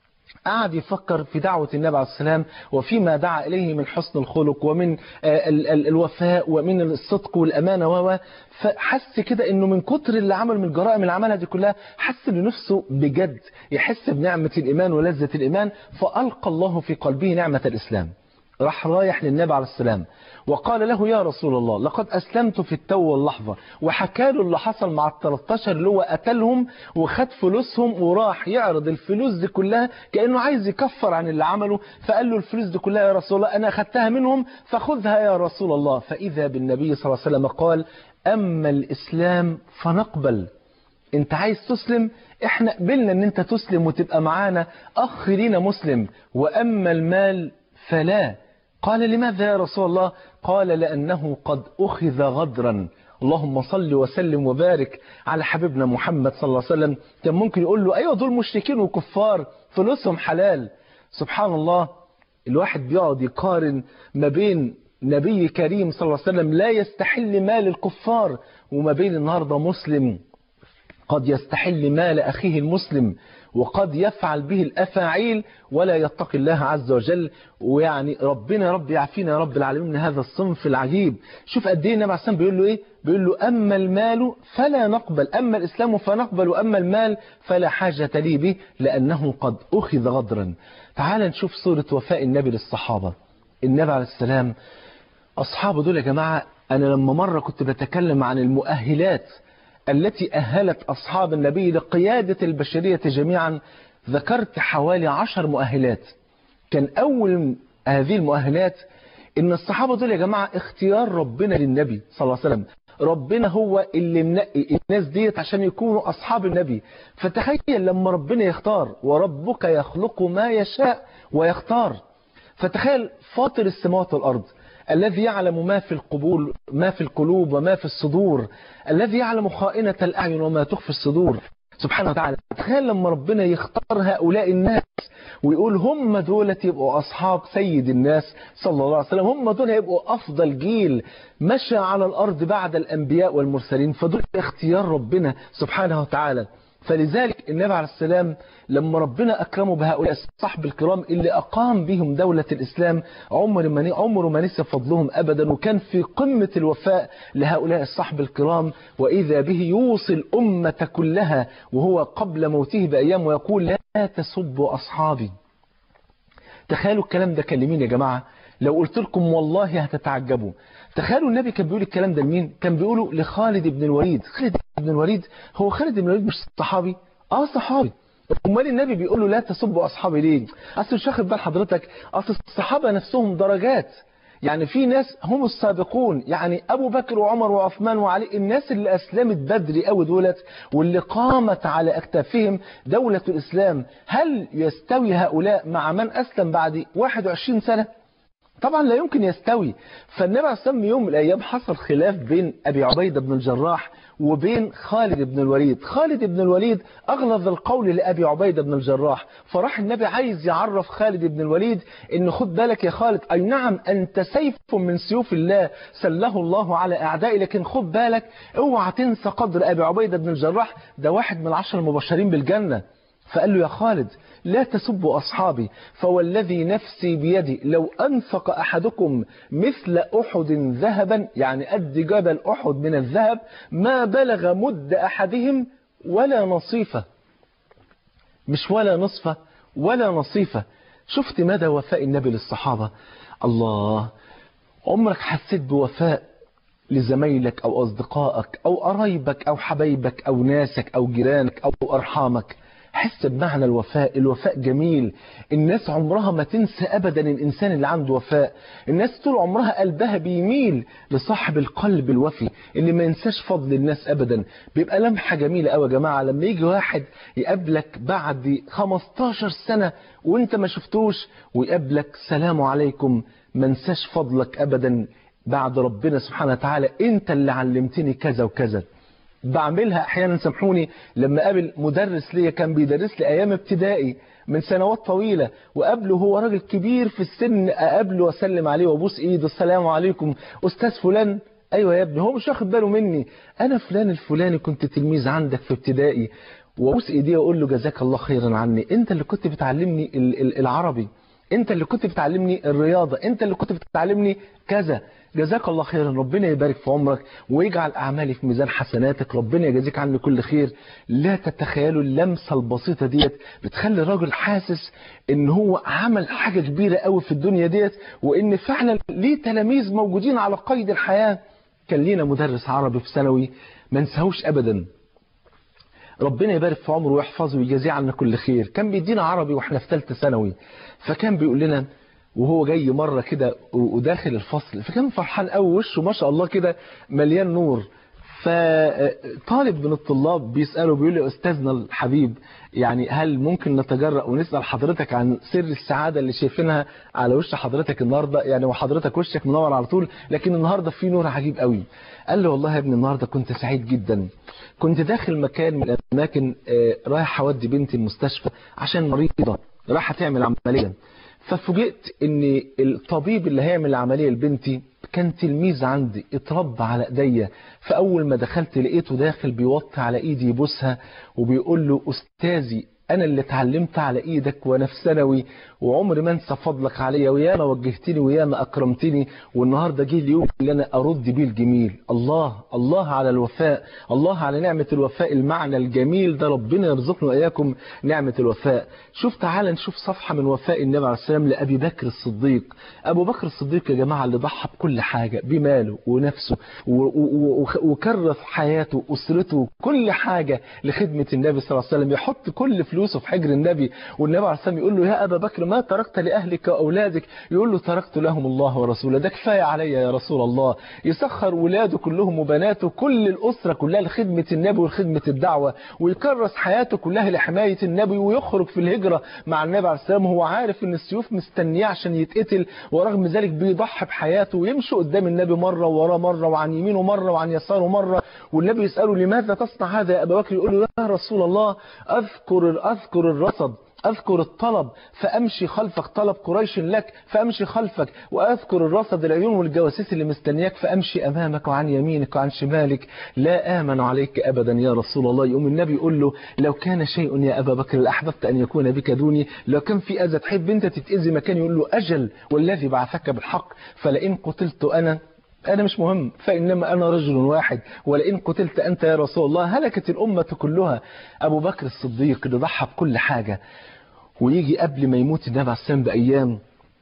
قعد يفكر في دعوة النبي عليه السلام وفيما دعا إليه من حسن الخلق ومن ال ال الوفاء ومن الصدق والأمانة و فحس كده انه من كتر اللي عمل من الجرائم اللي عملها دي كلها حس لنفسه بجد يحس بنعمة الإيمان ولذة الإيمان فألقى الله في قلبه نعمة الإسلام راح رايح للنبي عليه السلام وقال له يا رسول الله لقد أسلمت في التو واللحظة وحكى له اللي حصل مع ال 13 اللي هو قتلهم وخد فلوسهم وراح يعرض الفلوس دي كلها كأنه عايز يكفر عن اللي عمله فقال له الفلوس دي كلها يا رسول الله أنا أخدتها منهم فخذها يا رسول الله فإذا بالنبي صلى الله عليه وسلم قال أما الإسلام فنقبل انت عايز تسلم احنا قبلنا ان انت تسلم وتبقى معانا اخ لينا مسلم واما المال فلا قال لماذا يا رسول الله قال لأنه قد أخذ غدرا اللهم صل وسلم وبارك على حبيبنا محمد صلى الله عليه وسلم كان ممكن يقول له أيوة دول مشركين وكفار فلوسهم حلال سبحان الله الواحد بيقعد يقارن ما بين نبي كريم صلى الله عليه وسلم لا يستحل مال الكفار وما بين النهارده مسلم قد يستحل مال أخيه المسلم وقد يفعل به الأفاعيل ولا يتقي الله عز وجل ويعني ربنا يا رب يعافينا يا رب العالمين من هذا الصنف العجيب شوف قد ايه النبي عليه الصلاة بيقول له ايه بيقول له أما المال فلا نقبل أما الإسلام فنقبل وأما المال فلا حاجة لي به لأنه قد أخذ غدرا تعال نشوف صورة وفاء النبي للصحابة النبي عليه السلام أصحابه دول يا جماعة أنا لما مرة كنت بتكلم عن المؤهلات التي أهلت أصحاب النبي لقيادة البشرية جميعا ذكرت حوالي عشر مؤهلات كان أول هذه المؤهلات إن الصحابة دول يا جماعة اختيار ربنا للنبي صلى الله عليه وسلم ربنا هو اللي منقي الناس ديت عشان يكونوا أصحاب النبي فتخيل لما ربنا يختار وربك يخلق ما يشاء ويختار فتخيل فاطر السماوات والأرض الذي يعلم ما في القبول ما في القلوب وما في الصدور الذي يعلم خائنة الأعين وما تخفي الصدور سبحانه وتعالى تخيل لما ربنا يختار هؤلاء الناس ويقول هم دول يبقوا أصحاب سيد الناس صلى الله عليه وسلم هم دول يبقوا أفضل جيل مشى على الأرض بعد الأنبياء والمرسلين فدول اختيار ربنا سبحانه وتعالى فلذلك النبي عليه السلام لما ربنا أكرمه بهؤلاء الصحب الكرام اللي أقام بهم دولة الإسلام عمر ما عمره ما نسي فضلهم أبدا وكان في قمة الوفاء لهؤلاء الصحب الكرام وإذا به يوصي الأمة كلها وهو قبل موته بأيام ويقول لا تسبوا أصحابي تخيلوا الكلام ده كان لمين يا جماعة لو قلت لكم والله هتتعجبوا تخيلوا النبي كان بيقول الكلام ده لمين كان بيقوله لخالد بن الوليد خالد بن الوليد هو خالد بن الوليد مش صحابي اه صحابي امال النبي بيقول له لا تسبوا اصحابي ليه اصل مش واخد بال حضرتك اصل الصحابه نفسهم درجات يعني في ناس هم السابقون يعني ابو بكر وعمر وعثمان وعلي الناس اللي اسلمت بدري قوي دولت واللي قامت على اكتافهم دوله الاسلام هل يستوي هؤلاء مع من اسلم بعد 21 سنه طبعا لا يمكن يستوي فالنبي عليه الصلاه يوم من الايام حصل خلاف بين ابي عبيده بن الجراح وبين خالد بن الوليد خالد بن الوليد اغلظ القول لابي عبيده بن الجراح فراح النبي عايز يعرف خالد بن الوليد ان خد بالك يا خالد اي نعم انت سيف من سيوف الله سله الله على اعدائي لكن خد بالك اوعى تنسى قدر ابي عبيده بن الجراح ده واحد من العشر المبشرين بالجنه فقال له يا خالد لا تسبوا أصحابي فوالذي نفسي بيدي لو أنفق أحدكم مثل أحد ذهبا يعني قد جبل أحد من الذهب ما بلغ مد أحدهم ولا نصيفة مش ولا نصفة ولا نصيفة شفت مدى وفاء النبي للصحابة الله عمرك حسيت بوفاء لزمايلك أو أصدقائك أو قرايبك أو حبايبك أو ناسك أو جيرانك أو أرحامك حس بمعنى الوفاء الوفاء جميل الناس عمرها ما تنسى أبدا الإنسان اللي عنده وفاء الناس طول عمرها قلبها بيميل لصاحب القلب الوفي اللي ما ينساش فضل الناس أبدا بيبقى لمحة جميلة قوي يا جماعة لما يجي واحد يقابلك بعد 15 سنة وانت ما شفتوش ويقابلك سلام عليكم ما انساش فضلك أبدا بعد ربنا سبحانه وتعالى انت اللي علمتني كذا وكذا بعملها احيانا سامحوني لما قابل مدرس ليا كان بيدرس لي ايام ابتدائي من سنوات طويله وقابله هو راجل كبير في السن اقابله واسلم عليه وابوس ايده السلام عليكم استاذ فلان ايوه يا ابني هو مش واخد باله مني انا فلان الفلاني كنت تلميذ عندك في ابتدائي وابوس ايديه واقول له جزاك الله خيرا عني انت اللي كنت بتعلمني العربي انت اللي كنت بتعلمني الرياضه انت اللي كنت بتعلمني كذا جزاك الله خيرا ربنا يبارك في عمرك ويجعل أعمالي في ميزان حسناتك ربنا يجازيك عني كل خير لا تتخيلوا اللمسة البسيطة ديت بتخلي الراجل حاسس ان هو عمل حاجة كبيرة قوي في الدنيا ديت وان فعلا ليه تلاميذ موجودين على قيد الحياة كان لينا مدرس عربي في ثانوي ما نساهوش ابدا ربنا يبارك في عمره ويحفظه ويجازيه عنا كل خير كان بيدينا عربي واحنا في ثالثه ثانوي فكان بيقول لنا وهو جاي مرة كده وداخل الفصل فكان فرحان قوي وشه ما شاء الله كده مليان نور فطالب من الطلاب بيسأله بيقول لي أستاذنا الحبيب يعني هل ممكن نتجرأ ونسأل حضرتك عن سر السعادة اللي شايفينها على وش حضرتك النهاردة يعني وحضرتك وشك منور على طول لكن النهاردة في نور عجيب قوي قال له والله يا ابني النهاردة كنت سعيد جدا كنت داخل مكان من الأماكن آه، رايح أودي بنتي المستشفى عشان مريضة رايحة تعمل عملية ففوجئت ان الطبيب اللي هيعمل العملية لبنتي كان تلميذ عندي اتربى على ايديا فاول ما دخلت لقيته داخل بيوطي على ايدي يبوسها وبيقول له استاذي انا اللي اتعلمت على ايدك وانا في ثانوي وعمري ما انسى فضلك عليا وياما وجهتني وياما اكرمتني والنهارده جه اليوم اللي انا ارد بيه الجميل الله الله على الوفاء الله على نعمه الوفاء المعنى الجميل ده ربنا يرزقنا واياكم نعمه الوفاء شوف تعال نشوف صفحه من وفاء النبي عليه السلام لابي بكر الصديق ابو بكر الصديق يا جماعه اللي ضحى بكل حاجه بماله ونفسه و- و- و- وكرس حياته اسرته كل حاجه لخدمه النبي صلى الله عليه وسلم يحط كل فلوسه في حجر النبي والنبي عليه السلام يقول له يا ابا بكر ما تركت لاهلك واولادك يقول له تركت لهم الله ورسوله ده كفايه عليا يا رسول الله يسخر ولاده كلهم وبناته كل الاسره كلها لخدمه النبي وخدمه الدعوه ويكرس حياته كلها لحمايه النبي ويخرج في الهجره مع النبي عليه السلام وهو عارف ان السيوف مستنيه عشان يتقتل ورغم ذلك بيضحي بحياته ويمشي قدام النبي مره وراه مره وعن يمينه مره وعن يساره مره والنبي يساله لماذا تصنع هذا يا ابا بكر يقول له يا رسول الله اذكر اذكر الرصد أذكر الطلب فأمشي خلفك طلب قريش لك فأمشي خلفك وأذكر الرصد العيون والجواسيس اللي مستنياك فأمشي أمامك وعن يمينك وعن شمالك لا آمن عليك أبدا يا رسول الله يقوم النبي يقول له لو كان شيء يا أبا بكر لأحببت أن يكون بك دوني لو كان في أذى تحب أنت تتأذي مكان يقول له أجل والذي بعثك بالحق فلئن قتلت أنا أنا مش مهم فإنما أنا رجل واحد ولئن قتلت أنت يا رسول الله هلكت الأمة كلها أبو بكر الصديق اللي ضحى بكل حاجة ويجي قبل ما يموت النبي عليه السلام بأيام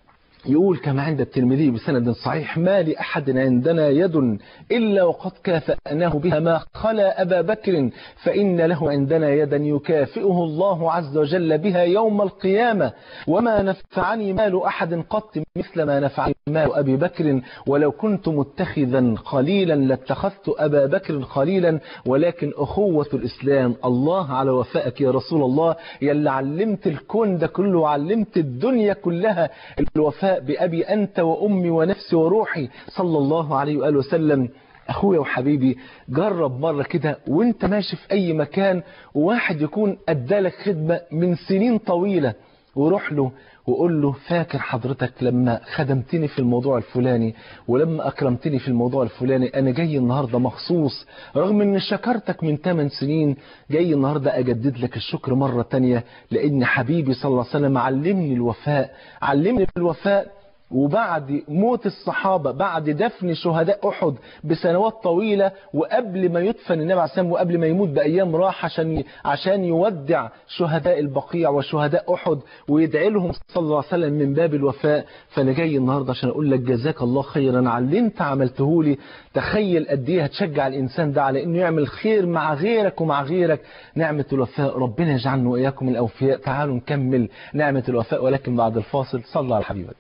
يقول كما عند الترمذي بسند صحيح ما لأحد عندنا يد إلا وقد كافأناه بها ما خلا أبا بكر فإن له عندنا يدا يكافئه الله عز وجل بها يوم القيامة وما نفعني مال أحد قط مثل ما نفعني مال أبي بكر ولو كنت متخذا خليلا لاتخذت أبا بكر خليلا ولكن أخوة الإسلام الله على وفائك يا رسول الله يلي علمت الكون ده كله وعلمت الدنيا كلها الوفاء بأبي أنت وأمي ونفسي وروحي صلى الله عليه وآله وسلم أخويا وحبيبي جرب مرة كده وانت ماشي في أي مكان وواحد يكون أدالك خدمة من سنين طويلة وروح له وقول له فاكر حضرتك لما خدمتني في الموضوع الفلاني ولما أكرمتني في الموضوع الفلاني أنا جاي النهاردة مخصوص رغم أن شكرتك من 8 سنين جاي النهاردة أجدد لك الشكر مرة تانية لأن حبيبي صلى الله عليه وسلم علمني الوفاء علمني الوفاء وبعد موت الصحابة بعد دفن شهداء أحد بسنوات طويلة وقبل ما يدفن النبي عليه السلام وقبل ما يموت بأيام راح عشان عشان يودع شهداء البقيع وشهداء أحد ويدعي لهم صلى الله عليه وسلم من باب الوفاء فأنا جاي النهاردة عشان أقول لك جزاك الله خيرا على اللي أنت عملته لي تخيل قد إيه هتشجع الإنسان ده على إنه يعمل خير مع غيرك ومع غيرك نعمة الوفاء ربنا يجعلنا وإياكم الأوفياء تعالوا نكمل نعمة الوفاء ولكن بعد الفاصل صلى على حبيبك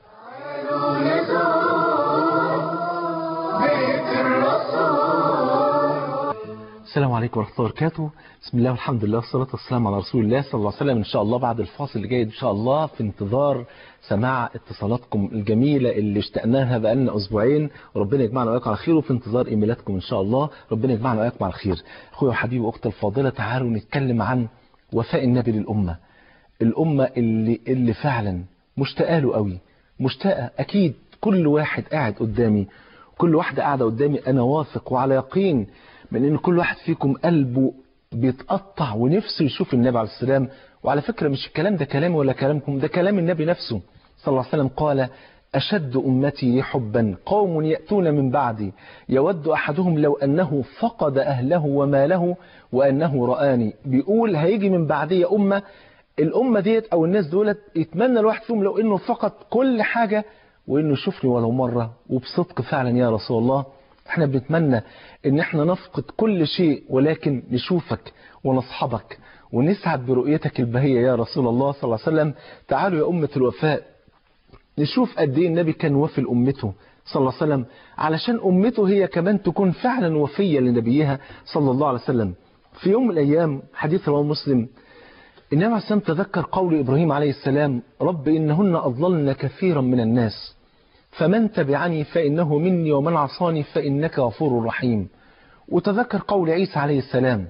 السلام عليكم ورحمة الله وبركاته بسم الله والحمد لله والصلاة والسلام على رسول الله صلى الله عليه وسلم إن شاء الله بعد الفاصل اللي جاي إن شاء الله في انتظار سماع اتصالاتكم الجميلة اللي اشتقناها بقالنا أسبوعين وربنا يجمعنا وإياكم على خير وفي انتظار إيميلاتكم إن شاء الله ربنا يجمعنا وإياكم على خير أخويا وحبيبي وأختي الفاضلة تعالوا نتكلم عن وفاء النبي للأمة الأمة اللي, اللي فعلا مشتاقة له قوي مشتاقة أكيد كل واحد قاعد قدامي كل واحدة قاعدة قدامي أنا واثق وعلى يقين من ان كل واحد فيكم قلبه بيتقطع ونفسه يشوف النبي عليه السلام وعلى فكرة مش الكلام ده كلامي ولا كلامكم ده كلام النبي نفسه صلى الله عليه وسلم قال أشد أمتي لي حبا قوم يأتون من بعدي يود أحدهم لو أنه فقد أهله وماله وأنه رآني بيقول هيجي من بعدي أمة الأمة ديت أو الناس دولت يتمنى الواحد فيهم لو أنه فقد كل حاجة وأنه يشوفني ولو مرة وبصدق فعلا يا رسول الله احنا بنتمنى ان احنا نفقد كل شيء ولكن نشوفك ونصحبك ونسعد برؤيتك البهية يا رسول الله صلى الله عليه وسلم تعالوا يا أمة الوفاء نشوف قد ايه النبي كان وفي لأمته صلى الله عليه وسلم علشان أمته هي كمان تكون فعلا وفية لنبيها صلى الله عليه وسلم في يوم من الأيام حديث رواه مسلم النبي عليه السلام تذكر قول إبراهيم عليه السلام رب إنهن أضللن كثيرا من الناس فمن تبعني فإنه مني ومن عصاني فإنك غفور رحيم وتذكر قول عيسى عليه السلام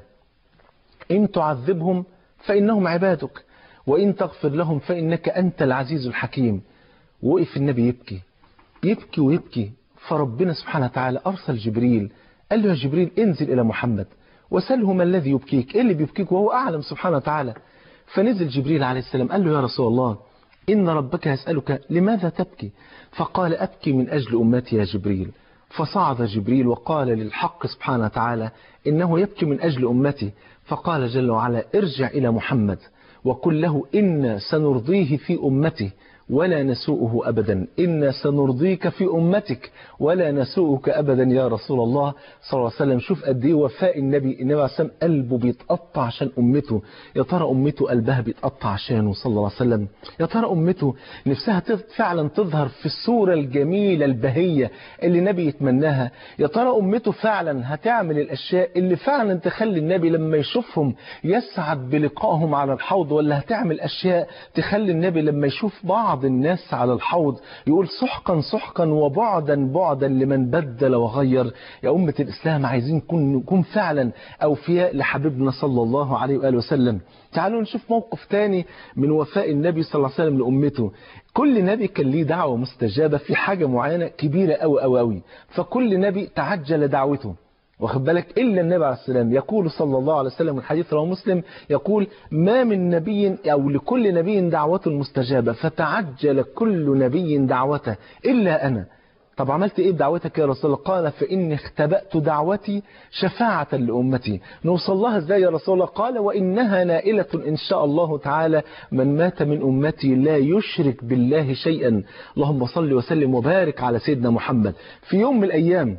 إن تعذبهم فإنهم عبادك وإن تغفر لهم فإنك أنت العزيز الحكيم وقف النبي يبكي يبكي ويبكي فربنا سبحانه وتعالى أرسل جبريل قال له يا جبريل انزل إلى محمد وسله ما الذي يبكيك إيه اللي بيبكيك وهو أعلم سبحانه وتعالى فنزل جبريل عليه السلام قال له يا رسول الله إن ربك يسألك لماذا تبكي فقال أبكي من أجل أمتي يا جبريل فصعد جبريل وقال للحق سبحانه وتعالى إنه يبكي من أجل أمتي فقال جل وعلا ارجع إلى محمد وقل له إنا سنرضيه في أمته ولا نسوءه أبدا إنا سنرضيك في أمتك ولا نسوءك أبدا يا رسول الله صلى الله عليه وسلم شوف قد ايه وفاء النبي النبي عليه السلام قلبه بيتقطع عشان أمته يا ترى أمته قلبها بيتقطع عشانه صلى الله عليه وسلم يا ترى أمته نفسها فعلا تظهر في الصورة الجميلة البهية اللي النبي يتمناها يا ترى أمته فعلا هتعمل الأشياء اللي فعلا تخلي النبي لما يشوفهم يسعد بلقائهم على الحوض ولا هتعمل أشياء تخلي النبي لما يشوف بعض بعض الناس على الحوض يقول سحقا سحقا وبعدا بعدا لمن بدل وغير يا أمة الإسلام عايزين نكون, نكون فعلا أوفياء لحبيبنا صلى الله عليه وآله وسلم تعالوا نشوف موقف تاني من وفاء النبي صلى الله عليه وسلم لأمته كل نبي كان ليه دعوة مستجابة في حاجة معينة كبيرة أوي أوي أوي فكل نبي تعجل دعوته واخد بالك إلا النبي عليه السلام يقول صلى الله عليه وسلم الحديث رواه مسلم يقول ما من نبي أو لكل نبي دعوة مستجابة فتعجل كل نبي دعوته إلا أنا طب عملت ايه بدعوتك يا رسول الله قال فاني اختبأت دعوتي شفاعة لأمتي نوصل لها ازاي يا رسول الله قال وإنها نائلة إن شاء الله تعالى من مات من أمتي لا يشرك بالله شيئا اللهم صل وسلم وبارك على سيدنا محمد في يوم من الأيام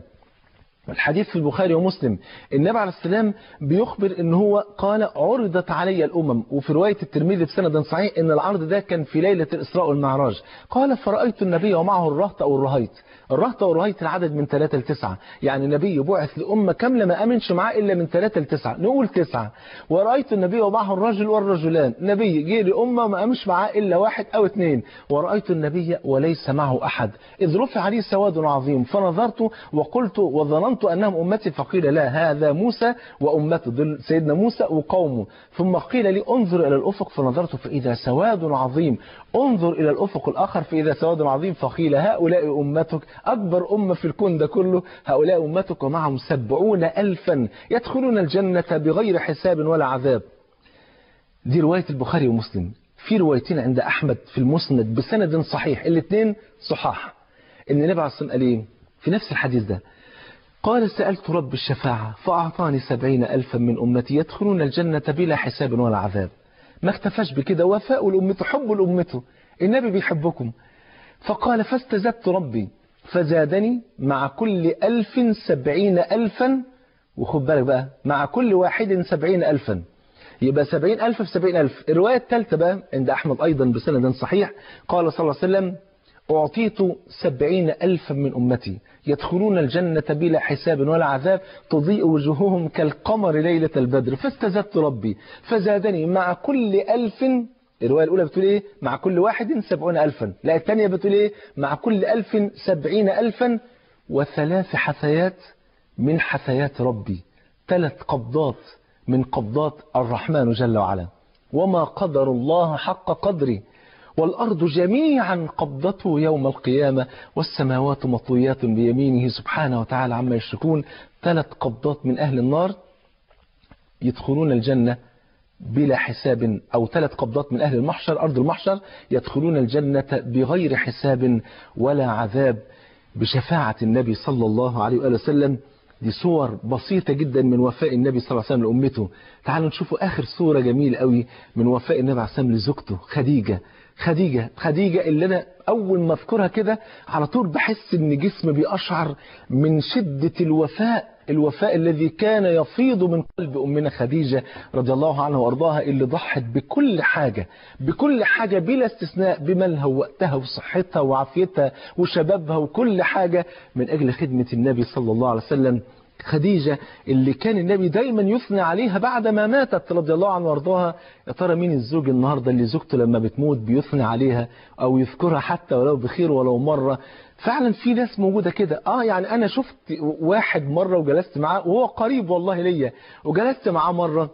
الحديث في البخاري ومسلم النبي عليه السلام بيخبر ان هو قال عرضت علي الامم وفي روايه الترمذي بسند صحيح ان العرض ده كان في ليله الاسراء والمعراج قال فرايت النبي ومعه الرهط او الرهيط الرهط والرهيط العدد من ثلاثة لتسعة يعني النبي بعث لأمة كاملة ما أمنش معاه إلا من ثلاثة لتسعة نقول تسعة ورأيت النبي ومعه الرجل والرجلان نبي جه لأمة ما أمنش معاه إلا واحد أو اثنين ورأيت النبي وليس معه أحد إذ رفع عليه سواد عظيم فنظرت وقلت وظننت أنهم أمتي فقيل لا هذا موسى وأمته دول سيدنا موسى وقومه ثم قيل لي انظر إلى الأفق فنظرت فإذا سواد عظيم انظر إلى الأفق الآخر فإذا سواد عظيم فقيل هؤلاء أمتك أكبر أمة في الكون ده كله هؤلاء أمتك ومعهم سبعون ألفا يدخلون الجنة بغير حساب ولا عذاب دي رواية البخاري ومسلم في روايتين عند أحمد في المسند بسند صحيح الاثنين صحاح إن النبي عليه الصلاة والسلام قال إيه في نفس الحديث ده قال سألت رب الشفاعة فأعطاني سبعين ألفا من أمتي يدخلون الجنة بلا حساب ولا عذاب ما اكتفاش بكده وفاء لأمته حب لأمته النبي بيحبكم فقال فاستزدت ربي فزادني مع كل ألف سبعين ألفا وخد بالك بقى مع كل واحد سبعين ألفا يبقى سبعين ألف في سبعين ألف الرواية الثالثة بقى عند أحمد أيضا بسند صحيح قال صلى الله عليه وسلم أعطيت سبعين ألفا من أمتي يدخلون الجنة بلا حساب ولا عذاب تضيء وجوههم كالقمر ليلة البدر فاستزدت ربي فزادني مع كل ألف الرواية الأولى بتقول إيه مع كل واحد سبعون ألفا لا الثانية بتقول إيه مع كل ألف سبعين ألفا وثلاث حثيات من حثيات ربي ثلاث قبضات من قبضات الرحمن جل وعلا وما قدر الله حق قدره والأرض جميعا قبضته يوم القيامة والسماوات مطويات بيمينه سبحانه وتعالى عما يشركون ثلاث قبضات من أهل النار يدخلون الجنة بلا حساب أو ثلاث قبضات من أهل المحشر أرض المحشر يدخلون الجنة بغير حساب ولا عذاب بشفاعة النبي صلى الله عليه وآله وسلم دي صور بسيطة جدا من وفاء النبي صلى الله عليه وسلم لأمته تعالوا نشوفوا آخر صورة جميلة قوي من وفاء النبي عليه السلام لزوجته خديجة خديجة خديجة اللي أنا أول ما أذكرها كده على طول بحس إن جسمي بيقشعر من شدة الوفاء الوفاء الذي كان يفيض من قلب أمنا خديجة رضي الله عنها وأرضاها اللي ضحت بكل حاجة بكل حاجة بلا استثناء بمالها ووقتها وصحتها وعافيتها وشبابها وكل حاجة من أجل خدمة النبي صلى الله عليه وسلم خديجة اللي كان النبي دايما يثني عليها بعد ما ماتت رضي الله عنها وارضاها يا ترى مين الزوج النهارده اللي زوجته لما بتموت بيثني عليها او يذكرها حتى ولو بخير ولو مرة فعلا في ناس موجودة كده اه يعني انا شفت واحد مرة وجلست معاه وهو قريب والله ليا وجلست معاه مرة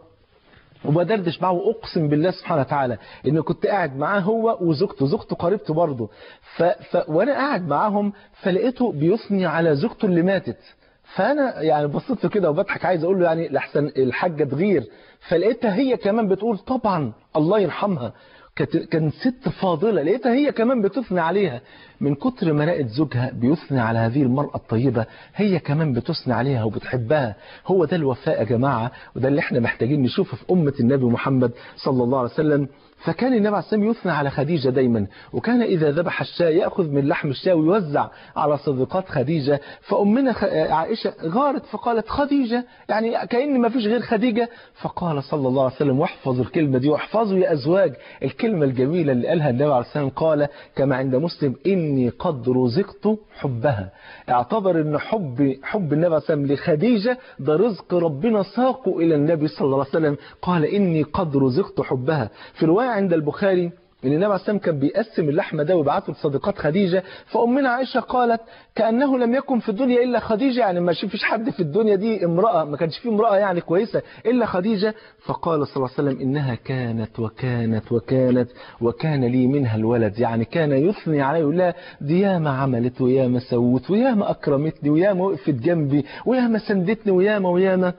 وبدردش معاه واقسم بالله سبحانه وتعالى ان كنت قاعد معاه هو وزوجته زوجته قريبته برضه ف... ف... وانا قاعد معاهم فلقيته بيثني على زوجته اللي ماتت فانا يعني بصيت له كده وبضحك عايز اقول له يعني لحسن الحاجه تغير فلقيتها هي كمان بتقول طبعا الله يرحمها كانت كان ست فاضله لقيتها هي كمان بتثني عليها من كتر ما لقت زوجها بيثني على هذه المراه الطيبه هي كمان بتثني عليها وبتحبها هو ده الوفاء يا جماعه وده اللي احنا محتاجين نشوفه في امه النبي محمد صلى الله عليه وسلم فكان النبي عليه الصلاه والسلام يثنى على خديجه دايما وكان اذا ذبح الشاة ياخذ من لحم الشاة ويوزع على صديقات خديجه فامنا خ... عائشه غارت فقالت خديجه يعني كان ما فيش غير خديجه فقال صلى الله عليه وسلم واحفظوا الكلمه دي واحفظوا يا ازواج الكلمه الجميله اللي قالها النبي عليه الصلاه والسلام قال كما عند مسلم اني قد رزقت حبها اعتبر ان حب حب النبي عليه الصلاه والسلام لخديجه ده رزق ربنا ساقه الى النبي صلى الله عليه وسلم قال اني قد رزقت حبها في روايه عند البخاري ان النبي عليه السلام كان بيقسم اللحمه ده ويبعته لصديقات خديجه فامنا عائشه قالت كانه لم يكن في الدنيا الا خديجه يعني ما فيش حد في الدنيا دي امراه ما كانش في امراه يعني كويسه الا خديجه فقال صلى الله عليه وسلم انها كانت وكانت وكانت وكان لي منها الولد يعني كان يثني علي يقول لها دي ياما عملت وياما سوت وياما اكرمتني وياما وقفت جنبي وياما سندتني وياما وياما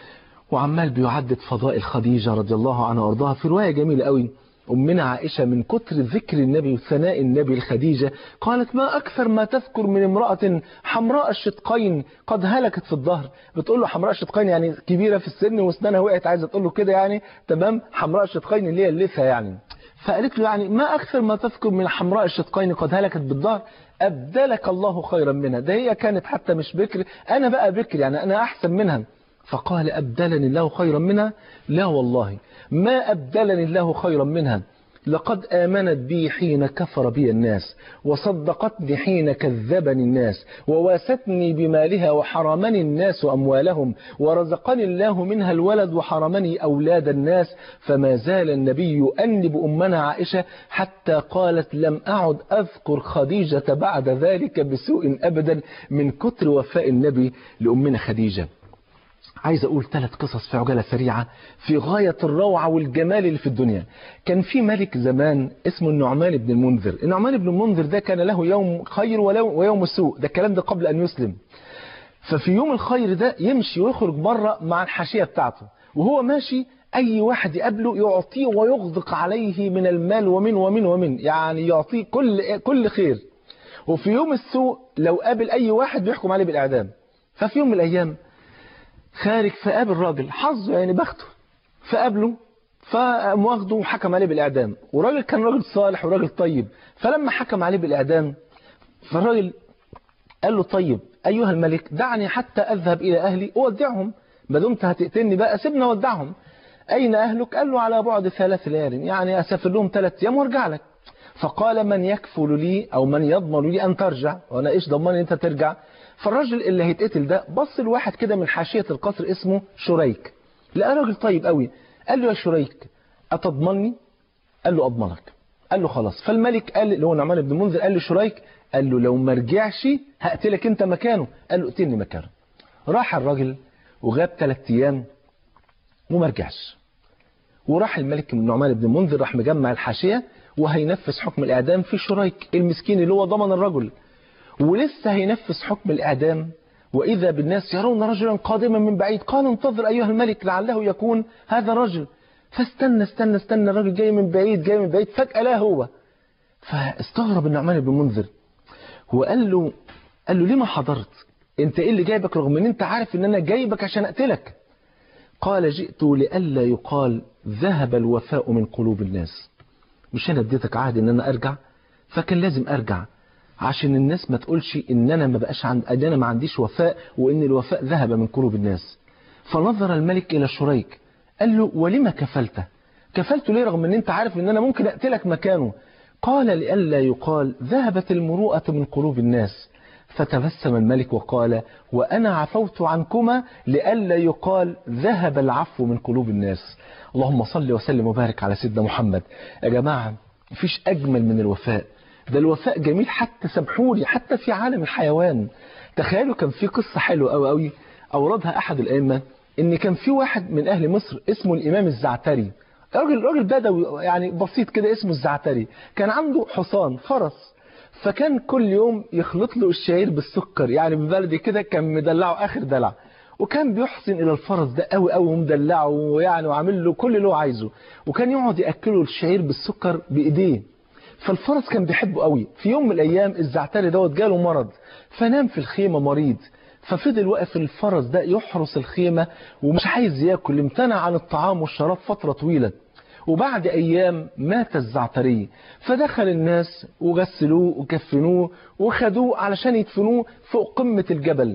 وعمال بيعدد فضائل خديجة رضي الله عنها وارضاها في رواية جميلة قوي أمنا عائشة من كتر ذكر النبي وثناء النبي لخديجة قالت ما أكثر ما تذكر من امرأة حمراء الشدقين قد هلكت في الظهر بتقول له حمراء الشدقين يعني كبيرة في السن واسنانها وقعت عايزة تقول له كده يعني تمام حمراء الشدقين اللي هي اللثة يعني فقالت له يعني ما أكثر ما تذكر من حمراء الشدقين قد هلكت بالظهر أبدلك الله خيرا منها ده هي كانت حتى مش بكر أنا بقى بكر يعني أنا أحسن منها فقال أبدلني الله خيرا منها لا والله ما أبدلني الله خيرا منها لقد آمنت بي حين كفر بي الناس وصدقتني حين كذبني الناس وواستني بمالها وحرمني الناس أموالهم ورزقني الله منها الولد وحرمني أولاد الناس فما زال النبي يؤنب أمنا عائشة حتى قالت لم أعد أذكر خديجة بعد ذلك بسوء أبدا من كتر وفاء النبي لأمنا خديجة عايز أقول ثلاث قصص في عجالة سريعة في غاية الروعة والجمال اللي في الدنيا كان في ملك زمان اسمه النعمان بن المنذر النعمان بن المنذر ده كان له يوم خير ويوم سوء ده الكلام ده قبل أن يسلم ففي يوم الخير ده يمشي ويخرج بره مع الحاشية بتاعته وهو ماشي أي واحد يقابله يعطيه ويغدق عليه من المال ومن ومن ومن يعني يعطيه كل كل خير وفي يوم السوء لو قابل أي واحد بيحكم عليه بالإعدام ففي يوم من الأيام خارج فقابل راجل حظه يعني بخته فقابله فقام واخده وحكم عليه بالإعدام وراجل كان راجل صالح وراجل طيب فلما حكم عليه بالإعدام فالراجل قال له طيب أيها الملك دعني حتى أذهب إلى أهلي أودعهم ما دمت هتقتلني بقى سيبني أودعهم أين أهلك قال له على بعد ثلاث ليال يعني أسافر لهم ثلاث أيام وارجع لك فقال من يكفل لي أو من يضمن لي أن ترجع وأنا إيش ضمن أنت ترجع فالراجل اللي هيتقتل ده بص لواحد كده من حاشية القصر اسمه شريك لقى راجل طيب قوي قال له يا شريك أتضمني قال له أضمنك قال له خلاص فالملك قال اللي هو نعمان بن منذر قال لشريك قال له لو ما رجعش هقتلك انت مكانه قال له اقتلني مكانه راح الراجل وغاب ثلاث ايام وما رجعش وراح الملك من نعمان بن منذر راح مجمع الحاشية وهينفذ حكم الإعدام في شريك المسكين اللي هو ضمن الرجل ولسه هينفذ حكم الإعدام وإذا بالناس يرون رجلا قادما من بعيد قال انتظر أيها الملك لعله يكون هذا الرجل فاستنى استنى استنى الراجل جاي من بعيد جاي من بعيد فجأة لا هو فاستغرب النعمان بن منذر هو قال له قال له ليه ما حضرت انت ايه اللي جايبك رغم ان انت عارف ان انا جايبك عشان اقتلك قال جئت لئلا يقال ذهب الوفاء من قلوب الناس مش انا اديتك عهد ان انا ارجع فكان لازم ارجع عشان الناس ما تقولش ان انا ما بقاش عند ان انا ما عنديش وفاء وان الوفاء ذهب من قلوب الناس فنظر الملك الى شريك قال له ولما كفلته كفلته ليه رغم ان انت عارف ان انا ممكن اقتلك مكانه قال لئلا يقال ذهبت المروءة من قلوب الناس فتبسم الملك وقال وأنا عفوت عنكما لئلا يقال ذهب العفو من قلوب الناس اللهم صل وسلم وبارك على سيدنا محمد يا جماعة مفيش أجمل من الوفاء ده الوفاء جميل حتى سامحوني حتى في عالم الحيوان تخيلوا كان في قصة حلوة قوي قوي أوردها أحد الأئمة إن كان في واحد من أهل مصر اسمه الإمام الزعتري راجل راجل بدوي يعني بسيط كده اسمه الزعتري كان عنده حصان فرس فكان كل يوم يخلط له الشعير بالسكر يعني ببلدي كده كان مدلعه اخر دلع وكان بيحسن الى الفرس ده قوي قوي ومدلعه ويعني وعامل له كل اللي هو عايزه وكان يقعد ياكله الشعير بالسكر بايديه فالفرس كان بيحبه قوي في يوم من الايام الزعتري دوت جاله مرض فنام في الخيمه مريض ففضل واقف الفرس ده يحرس الخيمه ومش عايز ياكل امتنع عن الطعام والشراب فتره طويله وبعد أيام مات الزعتري فدخل الناس وغسلوه وكفنوه وخدوه علشان يدفنوه فوق قمة الجبل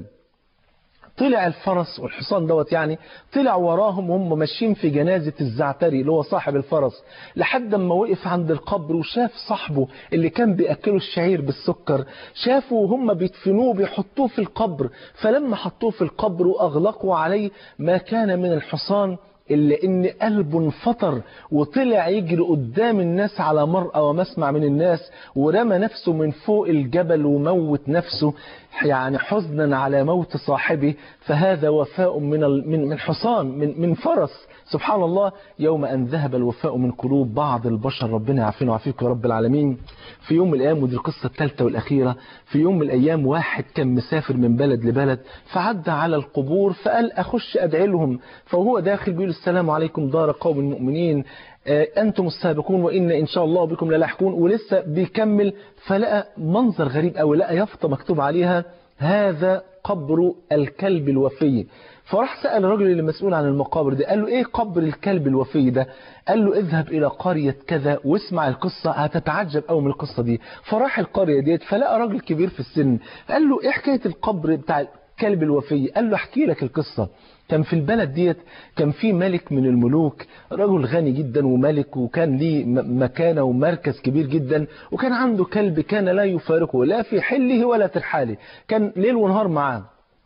طلع الفرس والحصان دوت يعني طلع وراهم وهم ماشيين في جنازة الزعتري اللي هو صاحب الفرس لحد ما وقف عند القبر وشاف صاحبه اللي كان بيأكله الشعير بالسكر شافه وهم بيدفنوه بيحطوه في القبر فلما حطوه في القبر وأغلقوا عليه ما كان من الحصان إلا إن قلبه انفطر وطلع يجري قدام الناس على مرأى ومسمع من الناس ورمى نفسه من فوق الجبل وموت نفسه يعني حزنا على موت صاحبه فهذا وفاء من من من حصان من من فرس سبحان الله يوم أن ذهب الوفاء من قلوب بعض البشر ربنا يعافينا ويعافيكم يا رب العالمين في يوم من الأيام ودي القصة الثالثة والأخيرة في يوم من الأيام واحد كان مسافر من بلد لبلد فعدى على القبور فقال أخش أدعي لهم فهو داخل بيقول السلام عليكم دار قوم المؤمنين أنتم السابقون وإن إن شاء الله بكم للاحقون ولسه بيكمل فلقى منظر غريب أو لقى يافطة مكتوب عليها هذا قبر الكلب الوفي فراح سأل الرجل اللي مسؤول عن المقابر ده قال له ايه قبر الكلب الوفي ده قال له اذهب الى قرية كذا واسمع القصة هتتعجب قوي من القصة دي فراح القرية ديت فلقى راجل كبير في السن قال له ايه حكاية القبر بتاع الكلب الوفي قال له احكي لك القصة كان في البلد ديت كان في ملك من الملوك رجل غني جدا وملك وكان ليه مكانة ومركز كبير جدا وكان عنده كلب كان لا يفارقه لا في حله ولا ترحاله كان ليل ونهار معاه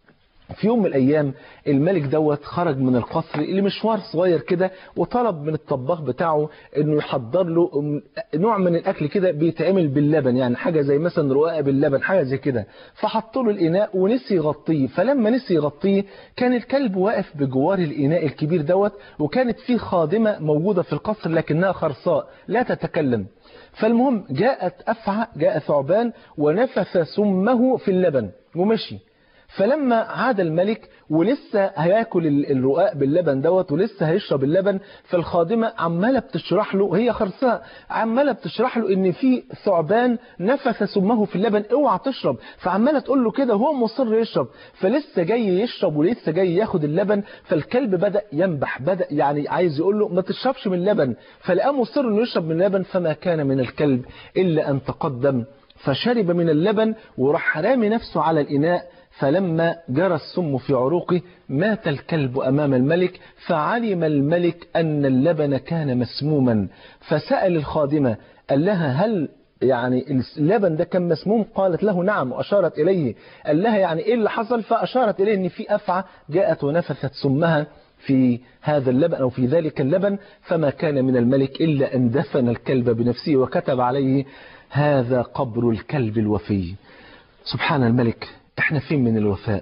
في يوم من الأيام الملك دوت خرج من القصر لمشوار صغير كده وطلب من الطباخ بتاعه انه يحضر له نوع من الاكل كده بيتعمل باللبن يعني حاجة زي مثلا رقاق باللبن حاجة زي كده فحط له الاناء ونسي يغطيه فلما نسي يغطيه كان الكلب واقف بجوار الاناء الكبير دوت وكانت فيه خادمة موجودة في القصر لكنها خرصاء لا تتكلم فالمهم جاءت أفعى جاء ثعبان ونفث سمه في اللبن ومشي فلما عاد الملك ولسه هياكل الرقاق باللبن دوت ولسه هيشرب اللبن فالخادمة عمالة بتشرح له هي خرساء عمالة بتشرح له ان في ثعبان نفث سمه في اللبن اوعى تشرب فعمالة تقول له كده وهو مصر يشرب فلسه جاي يشرب ولسه جاي ياخد اللبن فالكلب بدأ ينبح بدأ يعني عايز يقول له ما تشربش من اللبن فلقاه مصر انه يشرب من اللبن فما كان من الكلب إلا أن تقدم فشرب من اللبن وراح رامي نفسه على الإناء فلما جرى السم في عروقه مات الكلب أمام الملك فعلم الملك أن اللبن كان مسموما فسأل الخادمة قال لها هل يعني اللبن ده كان مسموم قالت له نعم وأشارت إليه قال لها يعني إيه اللي حصل فأشارت إليه أن في أفعى جاءت ونفثت سمها في هذا اللبن أو في ذلك اللبن فما كان من الملك إلا أن دفن الكلب بنفسه وكتب عليه هذا قبر الكلب الوفي سبحان الملك احنا فين من الوفاء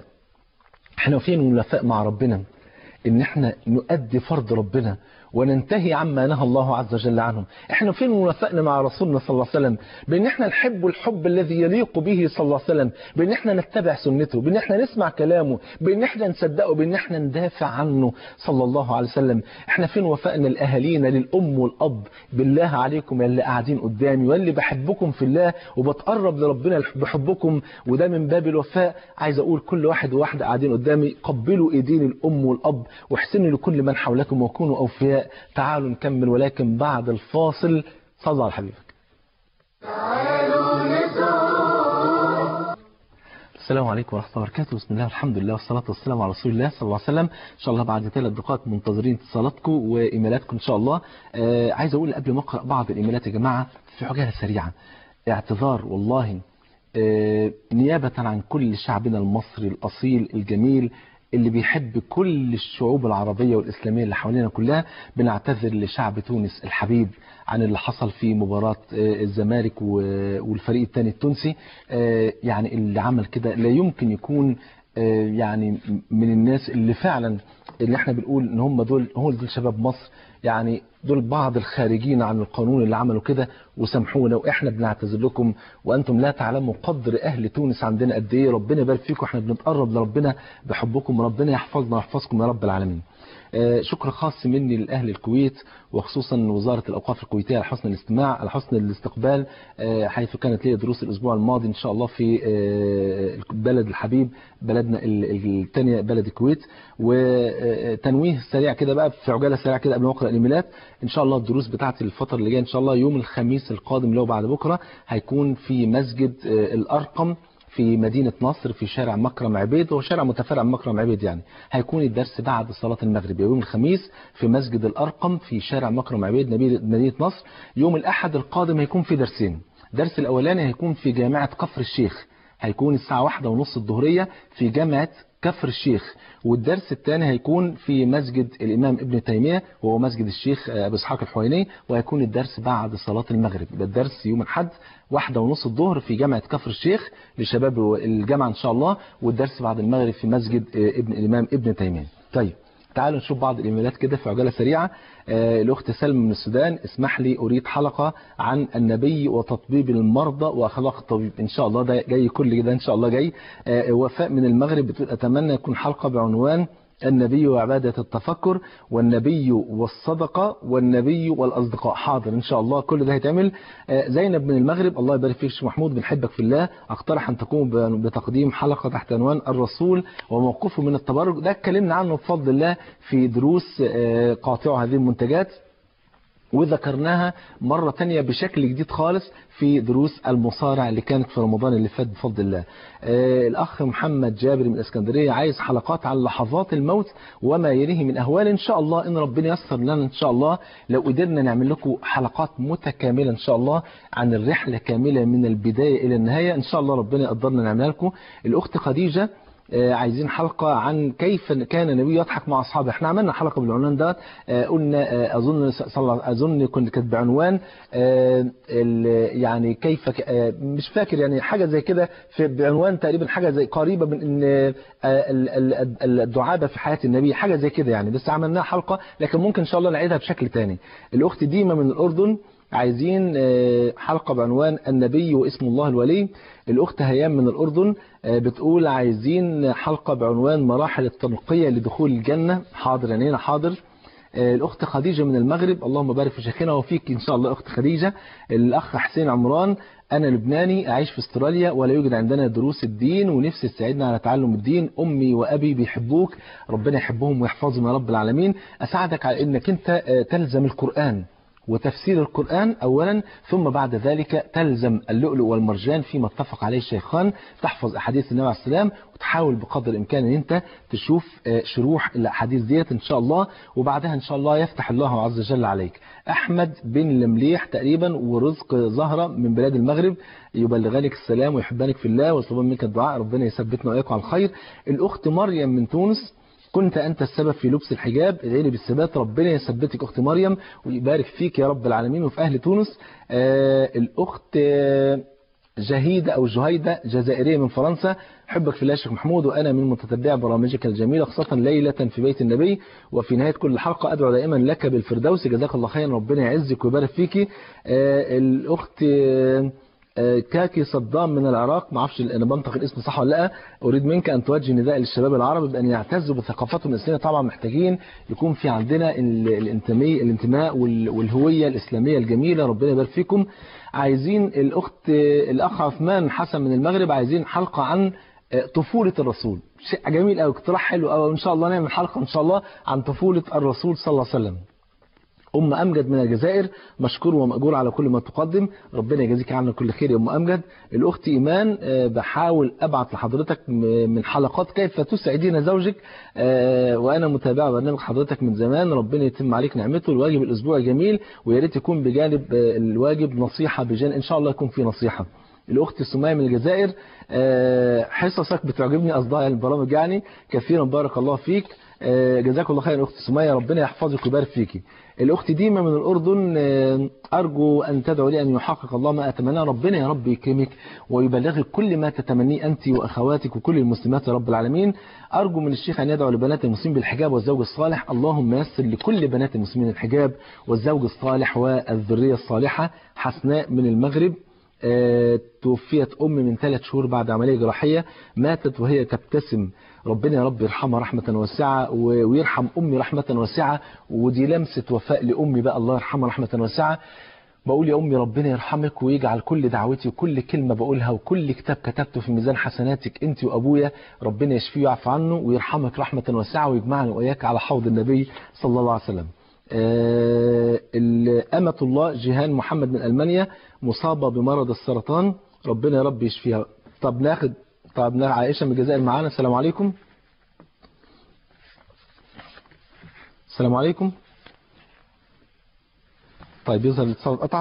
احنا فين من الوفاء مع ربنا ان احنا نؤدي فرض ربنا وننتهي عما نهى الله عز وجل عنه احنا فين وفقنا مع رسولنا صلى الله عليه وسلم بان احنا نحب الحب الذي يليق به صلى الله عليه وسلم بان احنا نتبع سنته بان احنا نسمع كلامه بان احنا نصدقه بان احنا ندافع عنه صلى الله عليه وسلم احنا فين وفقنا لاهالينا للام والاب بالله عليكم يا اللي قاعدين قدامي واللي بحبكم في الله وبتقرب لربنا بحبكم وده من باب الوفاء عايز اقول كل واحد وواحده قاعدين قدامي قبلوا ايدين الام والاب واحسنوا لكل من حولكم وكونوا اوفياء تعالوا نكمل ولكن بعد الفاصل صلى على حبيبك تعالوا نزور السلام عليكم ورحمة الله وبركاته بسم الله والحمد لله والصلاة والسلام على رسول الله صلى الله عليه وسلم إن شاء الله بعد ثلاث دقائق منتظرين اتصالاتكم وإيميلاتكم إن شاء الله آه عايز أقول قبل ما أقرأ بعض الإيميلات يا جماعة في عجالة سريعة اعتذار والله آه نيابة عن كل شعبنا المصري الأصيل الجميل اللي بيحب كل الشعوب العربية والإسلامية اللي حوالينا كلها بنعتذر لشعب تونس الحبيب عن اللي حصل في مباراة آه، الزمالك و- والفريق الثاني التونسي آه، يعني اللي عمل كده لا يمكن يكون آه، يعني من الناس اللي فعلا اللي احنا بنقول ان هم دول هم دول شباب مصر يعني دول بعض الخارجين عن القانون اللي عملوا كده وسامحونا واحنا بنعتذر لكم وانتم لا تعلموا قدر اهل تونس عندنا قد ايه ربنا يبارك فيكم احنا بنتقرب لربنا بحبكم ربنا يحفظنا ويحفظكم يا رب العالمين آه، شكر خاص مني لأهل الكويت وخصوصا وزارة الأوقاف الكويتية على حسن الاستماع على حسن الاستقبال آه، حيث كانت لي دروس الأسبوع الماضي إن شاء الله في آه، البلد الحبيب بلدنا ال- الثانية بلد الكويت وتنويه سريع كده بقى في عجالة سريعة كده قبل ما أقرأ الإيميلات إن شاء الله الدروس بتاعتي الفترة اللي جاية إن شاء الله يوم الخميس القادم اللي هو بعد بكرة هيكون في مسجد آه، الأرقم في مدينة نصر في شارع مكرم عبيد هو شارع متفرع من مكرم عبيد يعني هيكون الدرس بعد صلاة المغرب يوم الخميس في مسجد الأرقم في شارع مكرم عبيد نبي- مدينة نصر يوم الأحد القادم هيكون في درسين الدرس الأولاني هيكون في جامعة كفر الشيخ هيكون الساعة واحدة ونص الظهرية في جامعة كفر الشيخ والدرس الثاني هيكون في مسجد الإمام ابن تيمية وهو مسجد الشيخ أبو إسحاق الحويني وهيكون الدرس بعد صلاة المغرب يبقى الدرس يوم الأحد واحدة ونص الظهر في جامعة كفر الشيخ لشباب الجامعة إن شاء الله والدرس بعد المغرب في مسجد ابن الإمام ابن تيمية طيب تعالوا نشوف بعض الايميلات كده في عجاله سريعه آه، الاخت سلمى من السودان اسمح لي اريد حلقه عن النبي وتطبيب المرضى واخلاق الطبيب ان شاء الله ده جاي كل ده ان شاء الله جاي آه، وفاء من المغرب بتقول اتمنى يكون حلقه بعنوان النبي وعبادة التفكر والنبي والصدقة والنبي والأصدقاء حاضر إن شاء الله كل ده هيتعمل آه، زينب من المغرب الله يبارك فيك شيخ محمود بنحبك في الله أقترح أن تقوم ب- بتقديم حلقة تحت عنوان الرسول وموقفه من التبرج ده اتكلمنا عنه بفضل الله في دروس آه، قاطع هذه المنتجات وذكرناها مرة تانية بشكل جديد خالص في دروس المصارع اللي كانت في رمضان اللي فات بفضل الله آه الأخ محمد جابر من الإسكندرية عايز حلقات عن لحظات الموت وما يليه من أهوال إن شاء الله إن ربنا يسر لنا إن شاء الله لو قدرنا نعمل لكم حلقات متكاملة إن شاء الله عن الرحلة كاملة من البداية إلى النهاية إن شاء الله ربنا يقدرنا نعملها لكم الأخت خديجة آه، عايزين حلقة عن كيف كان النبي يضحك مع أصحابه احنا عملنا حلقة بالعنوان ده آه، قلنا آه، أظن صلى أظن كنت كانت بعنوان آه، ال- يعني كيف ك- آه، مش فاكر يعني حاجة زي كده في بعنوان تقريبا حاجة زي قريبة من ان آه، ال- ال- ال- الدعابة في حياة النبي حاجة زي كده يعني بس عملناها حلقة لكن ممكن إن شاء الله نعيدها بشكل تاني الأخت ديما من الأردن عايزين آه، حلقة بعنوان النبي واسم الله الولي الأخت هيام من الأردن آه، بتقول عايزين حلقة بعنوان مراحل التنقية لدخول الجنة حاضر يعني حاضر آه، الأخت خديجة من المغرب اللهم بارك في شيخنا وفيك إن شاء الله أخت خديجة الأخ حسين عمران أنا لبناني أعيش في استراليا ولا يوجد عندنا دروس الدين ونفسي تساعدنا على تعلم الدين أمي وأبي بيحبوك ربنا يحبهم ويحفظهم يا رب العالمين أساعدك على أنك أنت آه، تلزم القرآن وتفسير القرآن أولا ثم بعد ذلك تلزم اللؤلؤ والمرجان فيما اتفق عليه الشيخان تحفظ أحاديث النبي عليه السلام وتحاول بقدر الإمكان أن أنت تشوف آه، شروح الأحاديث ديت إن شاء الله وبعدها إن شاء الله يفتح الله عز وجل عليك أحمد بن المليح تقريبا ورزق زهرة من بلاد المغرب يبلغانك السلام ويحبانك في الله ويطلبون منك الدعاء ربنا يثبتنا وإياكم على الخير الأخت مريم من تونس كنت أنت السبب في لبس الحجاب ادعي لي بالثبات ربنا يثبتك أخت مريم ويبارك فيك يا رب العالمين وفي أهل تونس آه الأخت آه جهيدة أو جهيدة جزائرية من فرنسا حبك في الله يا شيخ محمود وأنا من متتبع برامجك الجميلة خاصة ليلة في بيت النبي وفي نهاية كل حلقة أدعو دائما لك بالفردوس جزاك الله خيرا ربنا يعزك ويبارك فيك آه الأخت آه آه، كاكي صدام من العراق ما اعرفش انا بنطق الاسم صح ولا لا اريد منك ان توجه نداء للشباب العرب بان يعتزوا بثقافتهم الاسلاميه طبعا محتاجين يكون في عندنا ال- الانتماء الانتماء وال- والهويه الاسلاميه الجميله ربنا يبارك فيكم عايزين الاخت الاخ عثمان حسن من المغرب عايزين حلقه عن آه، طفوله الرسول شيء جميل قوي اقتراح حلو قوي وان شاء الله نعمل حلقه ان شاء الله عن طفوله الرسول صلى الله عليه وسلم أم أمجد من الجزائر مشكور ومأجور على كل ما تقدم ربنا يجازيك عنا كل خير يا أم أمجد الأخت إيمان آه، بحاول أبعت لحضرتك م- من حلقات كيف تسعدين زوجك آه، وأنا متابعة برنامج حضرتك من زمان ربنا يتم عليك نعمته الواجب الأسبوع جميل ويا ريت يكون بجانب آه، الواجب نصيحة بجانب إن شاء الله يكون في نصيحة الأخت سمية من الجزائر آه، حصصك بتعجبني أصداء البرامج يعني كثيرا بارك الله فيك آه، جزاك الله خير أخت سمية ربنا يحفظك ويبارك فيكي الأخت ديما من الأردن آه، أرجو أن تدعو لي أن يحقق الله ما أتمناه ربنا يا رب يكرمك ويبلغك كل ما تتمنيه أنت وأخواتك وكل المسلمات يا رب العالمين أرجو من الشيخ أن يدعو لبنات المسلمين بالحجاب والزوج الصالح اللهم يسر لكل بنات المسلمين الحجاب والزوج الصالح والذرية الصالحة حسناء من المغرب آه، توفيت أم من ثلاث شهور بعد عملية جراحية ماتت وهي تبتسم ربنا يا رب يرحمها رحمة واسعة و- ويرحم أمي رحمة واسعة ودي لمسة وفاء لأمي بقى الله يرحمها رحمة واسعة بقول يا أمي ربنا يرحمك ويجعل كل دعوتي وكل كلمة بقولها وكل كتاب كتبته في ميزان حسناتك أنت وأبويا ربنا يشفيه ويعفو عنه ويرحمك رحمة واسعة ويجمعنا وإياك على حوض النبي صلى الله عليه وسلم آه، ال- أمة الله جيهان محمد من ألمانيا مصابة بمرض السرطان ربنا يا رب يشفيها طب ناخد طب ناخد عائشة من الجزائر معانا السلام عليكم السلام عليكم طيب يظهر الاتصال قطع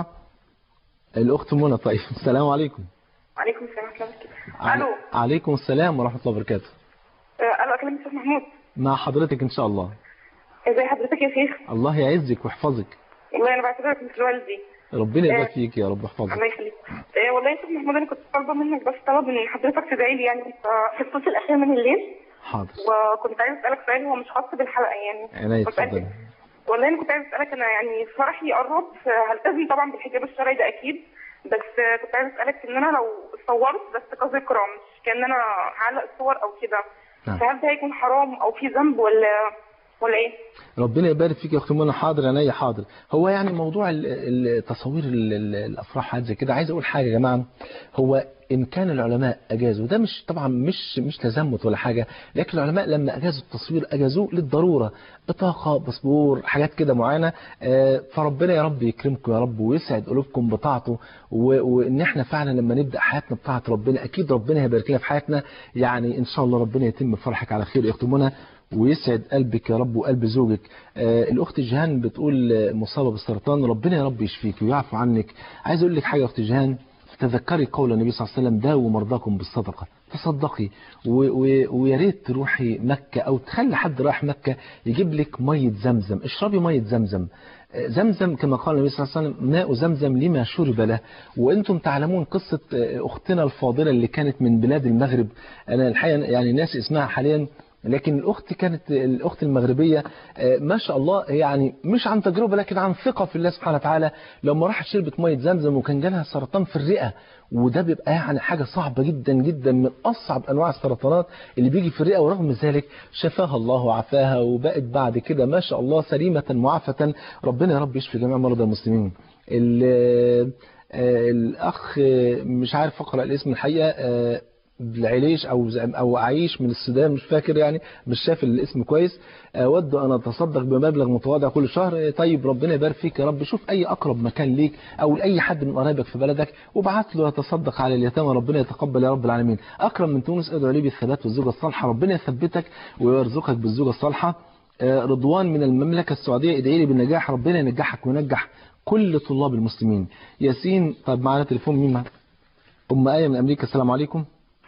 الأخت منى طيب السلام عليكم وعليكم السلام ورحمة الله وبركاته. علي- الو عليكم السلام ورحمة الله وبركاته آه، الو اكلم استاذ محمود مع حضرتك إن شاء الله ازي حضرتك يا شيخ الله يعزك ويحفظك والله انا بعتبرك مثل والدي ربنا يبارك آه. فيك يا رب يحفظك الله يخليك آه، والله يا استاذ محمود انا كنت طالبه منك بس طلب ان حضرتك تدعي لي يعني في الثلث الاخير من الليل حاضر وكنت عايز اسالك سؤال هو مش خاص بالحلقه يعني عينيا كنت عايز- اتفضلي والله انا كنت عايز اسالك انا يعني فرحي قرب آه، هلتزم طبعا بالحجاب الشرعي ده اكيد بس آه، كنت عايز اسالك ان انا لو صورت بس كذكرى مش كان انا هعلق الصور او كده نعم. فهل ده هيكون حرام او في ذنب ولا ولا ايه؟ ربنا يبارك فيك يا اختي منى حاضر عينيا حاضر هو يعني موضوع ال- ال- تصوير ال- ال- الافراح حاجه زي كده عايز اقول حاجه يا جماعه هو ان كان العلماء اجازوا ده مش طبعا مش مش تزمت ولا حاجه لكن العلماء لما اجازوا التصوير اجازوه للضروره بطاقه باسبور حاجات كده معينه آه، فربنا يا رب يكرمكم يا رب ويسعد قلوبكم بطاعته و- وان احنا فعلا لما نبدا حياتنا بطاعه ربنا اكيد ربنا هيبارك لنا في حياتنا يعني ان شاء الله ربنا يتم فرحك على خير يا اخت منى ويسعد قلبك يا رب وقلب زوجك آه الاخت جيهان بتقول آه، مصابه بالسرطان ربنا يا رب يشفيك ويعفو عنك عايز اقول لك حاجه يا اخت جيهان تذكري قول النبي صلى الله عليه وسلم داووا مرضاكم بالصدقه تصدقي و- و- ويا ريت تروحي مكه او تخلي حد رايح مكه يجيب لك ميه زمزم اشربي ميه زمزم آه، زمزم كما قال النبي صلى الله عليه وسلم ماء زمزم لما شرب له وانتم تعلمون قصه آه، اختنا الفاضله اللي كانت من بلاد المغرب انا الحقيقه يعني ناس اسمها حاليا لكن الأخت كانت الأخت المغربية آه، ما شاء الله يعني مش عن تجربة لكن عن ثقة في الله سبحانه وتعالى لما راحت شربت مية زمزم وكان جالها سرطان في الرئة وده بيبقى يعني حاجة صعبة جدا جدا من أصعب أنواع السرطانات اللي بيجي في الرئة ورغم ذلك شفاها الله وعافاها وبقت بعد كده ما شاء الله سليمة معافة ربنا يا رب يشفي جميع مرضى المسلمين ال- آه، الأخ آه، مش عارف أقرأ الاسم الحقيقة آه، العليش او ز- او عيش من السودان مش فاكر يعني مش شايف الاسم كويس اود ان اتصدق بمبلغ متواضع كل شهر إيه، طيب ربنا يبارك فيك يا رب شوف اي اقرب مكان ليك او لاي حد من قرايبك في بلدك وابعت له يتصدق على اليتامى ربنا يتقبل يا رب العالمين اكرم من تونس ادعو لي بالثبات والزوجه الصالحه ربنا يثبتك ويرزقك بالزوجه الصالحه آه، رضوان من المملكه السعوديه ادعي لي بالنجاح ربنا ينجحك وينجح كل طلاب المسلمين ياسين طب معانا تليفون مين معانا؟ ام ايه من امريكا السلام عليكم